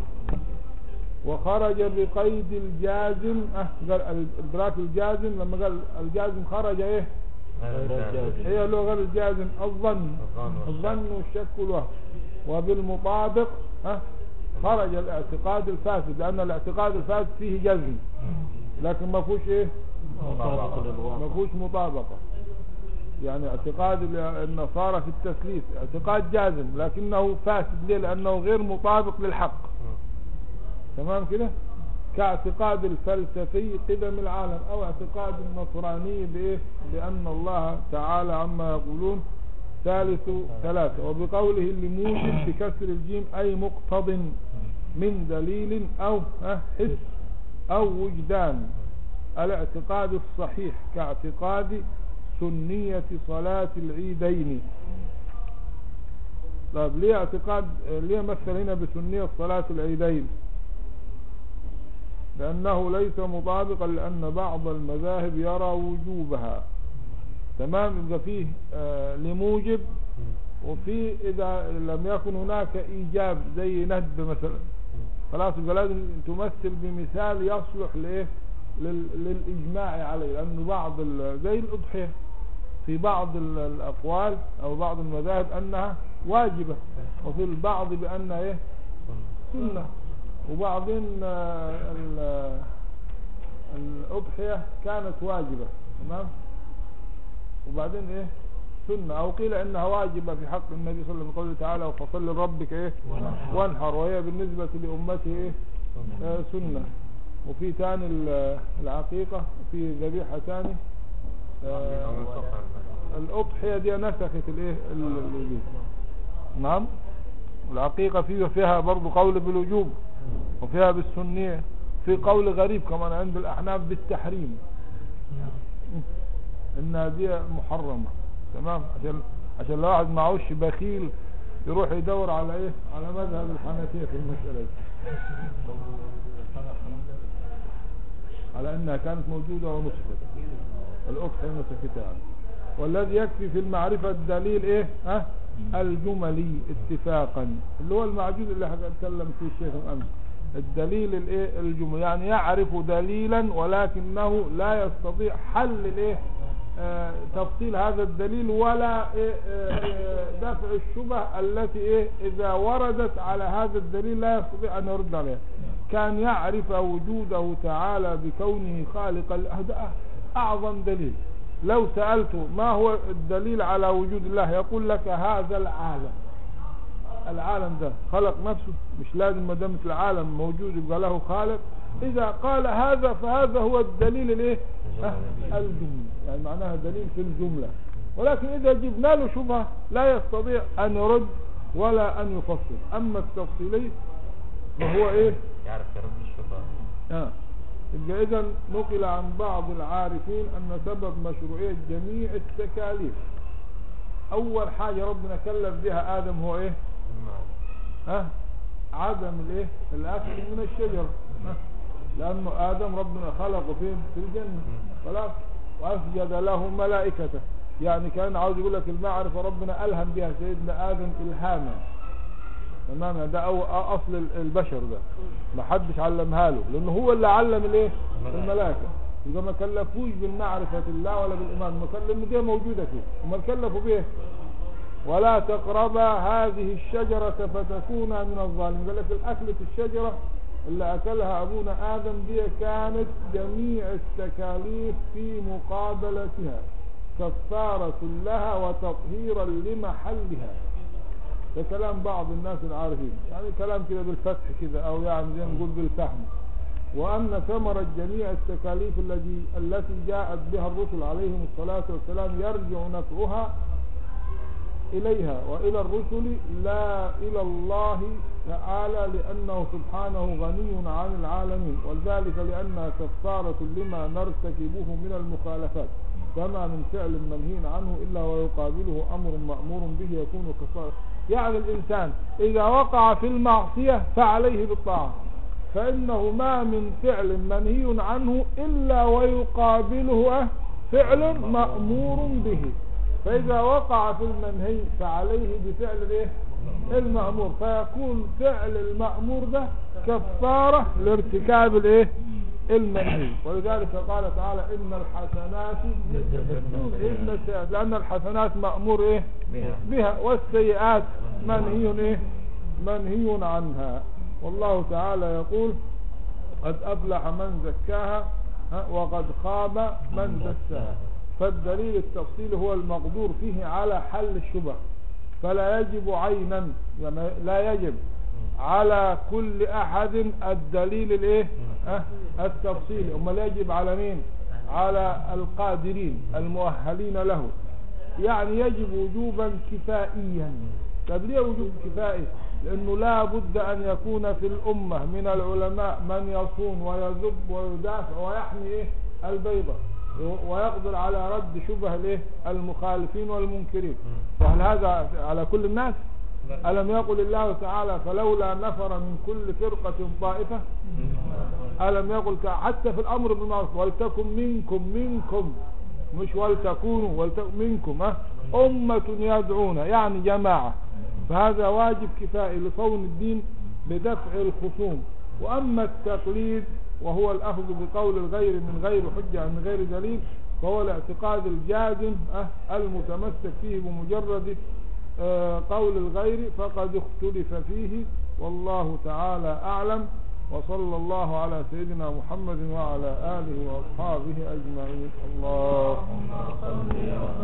وخرج بقيد الجازم اه قال الادراك الجازم لما قال الجازم خرج ايه غير الجازم. هي له غير الجازم الظن الظن والشك. الظن والشك والوهم وبالمطابق ها خرج الاعتقاد الفاسد لان الاعتقاد الفاسد فيه جزم لكن ما فيهوش ايه ما فيهوش مطابقة يعني اعتقاد ال- النصارى في التثليث اعتقاد جازم لكنه فاسد ليه لانه غير مطابق للحق تمام كده كاعتقاد الفلسفي قدم العالم او اعتقاد النصراني بايه بان الله تعالى عما يقولون ثالث ثلاثة وبقوله اللي موجب بكسر الجيم اي مقتض من دليل او ها، حس او وجدان الاعتقاد الصحيح كاعتقاد سنية صلاة العيدين طيب ليه اعتقاد ليه مثل هنا بسنية صلاة العيدين لأنه ليس مطابقا لأن بعض المذاهب يرى وجوبها تمام إذا فيه آه لموجب وفي إذا لم يكن هناك إيجاب زي ندب مثلا خلاص يبقى لازم تمثل بمثال يصلح لإيه لل- للإجماع عليه لأن بعض ال- زي الأضحية في بعض ال- الأقوال أو بعض المذاهب أنها واجبة وفي البعض بأنها إيه سنة وبعضين آه، ال- الأضحية كانت واجبة تمام وبعدين إيه سنة أو قيل إنها واجبة في حق النبي صلى الله عليه وسلم قوله تعالى وفصل لربك إيه وانحر وهي بالنسبة لأمته إيه آه، سنة وفي تاني ال- العقيقة وفي ذبيحة تاني آه، الأضحية دي نسخت الإيه ال- الوجوب نعم العقيقة فيها فيها برضو قول بالوجوب وفيها بالسنية في قول غريب كمان عند الأحناف بالتحريم إنها دي محرمة تمام عشان عشان لو واحد معهوش بخيل يروح يدور على إيه على مذهب الحنفية في المسألة دي على أنها كانت موجودة ونسخت الأضحية نسختها عنه. والذي يكفي في المعرفة الدليل إيه ها الجملي اتفاقا اللي هو المعجوز اللي هتكلم فيه الشيخ الأمس الدليل الايه الجملة يعني يعرف دليلا ولكنه لا يستطيع حل الايه آه، تفصيل هذا الدليل ولا إيه آه، آه، دفع الشبه التي ايه اذا وردت على هذا الدليل لا يستطيع ان يرد عليها كان يعرف وجوده تعالى بكونه خالق هذا اعظم دليل لو سألته ما هو الدليل على وجود الله يقول لك هذا العالم العالم ده خلق نفسه مش لازم ما دامت العالم موجود يبقى له خالق اذا قال هذا فهذا هو الدليل الايه ها؟ الجملة يعني معناها دليل في الجملة ولكن اذا جبنا له شبهة لا يستطيع ان يرد ولا ان يفصل اما التفصيلي فهو ايه يعرف يرد الشبهة آه. يبقى اذا نقل عن بعض العارفين ان سبب مشروعية جميع التكاليف اول حاجة ربنا كلف بها ادم هو ايه ها عدم الايه الاكل من الشجرة ها؟ لانه ادم ربنا خلقه فين في الجنة خلاص واسجد له ملائكته يعني كان عاوز يقول لك المعرفة ربنا الهم بها سيدنا ادم الهاما تمام يعني ده أو اصل ال- البشر ده ما حدش علمها له لانه هو اللي علم الايه الملائكة يبقى ما كلفوش بالمعرفة الله ولا بالايمان ما كلفوا دي موجودة فيه وما كلفوا بيه ولا تقربا هذه الشجرة فتكونا من الظالمين قال لك الأكلة الشجرة اللي أكلها أبونا آدم دي كانت جميع التكاليف في مقابلتها كفارة لها وتطهيرا لمحلها ده كلام بعض الناس العارفين يعني كلام كده بالفتح كده أو يعني زي ما نقول بالفهم وأن ثمرة جميع التكاليف التي التي جاءت بها الرسل عليهم الصلاة والسلام يرجع نفعها إليها وإلى الرسل لا إلى الله تعالى لأنه سبحانه غني عن العالمين وذلك لأنها كفارة لما نرتكبه من المخالفات فما من فعل منهي عنه إلا ويقابله أمر مأمور به يكون كفارة يعني الإنسان إذا وقع في المعصية فعليه بالطاعة فإنه ما من فعل منهي عنه إلا ويقابله فعل مأمور به فإذا وقع في المنهي فعليه بفعل الايه المأمور فيكون فعل المأمور ده كفارة لارتكاب الايه المنهي ولذلك قال تعالى إن الحسنات يذهبن السيئات لأن الحسنات مأمور ايه بها والسيئات منهي ايه منهي عنها والله تعالى يقول قد أفلح من زكاها ها، وقد خاب من دساها فالدليل التفصيلي هو المقدور فيه على حل الشبه فلا يجب عينا يعني لا يجب على كل احد الدليل الايه أه؟ التفصيلي امال يجب على مين على القادرين المؤهلين له يعني يجب وجوبا كفائيا طب ليه وجوب كفائي لانه لا بد ان يكون في الامه من العلماء من يصون ويذب ويدافع ويحمي ايه البيضه ويقدر على رد شبه الايه المخالفين والمنكرين وهل هذا على كل الناس ألم يقل الله تعالى فلولا نفر من كل فرقة طائفة ألم يقل ك- حتى في الأمر بالمعروف ولتكن منكم منكم مش ولتكونوا ولتكن منكم ها أمة يدعون يعني جماعة فهذا واجب كفائي لصون الدين بدفع الخصوم وأما التقليد وهو الأخذ بقول الغير من غير حجة من غير دليل فهو الاعتقاد الجازم أه المتمسك فيه بمجرد آه، قول الغير فقد اختلف فيه والله تعالى أعلم وصلى الله على سيدنا محمد وعلى آله وأصحابه أجمعين اللهم صل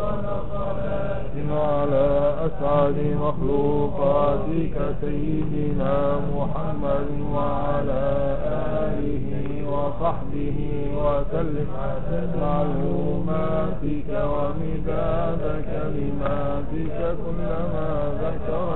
وسلم على أسعد مخلوقاتك سيدنا محمد وعلى آله وصحبه وسلم معلوماتك ومداد كلماتك كلما ذكر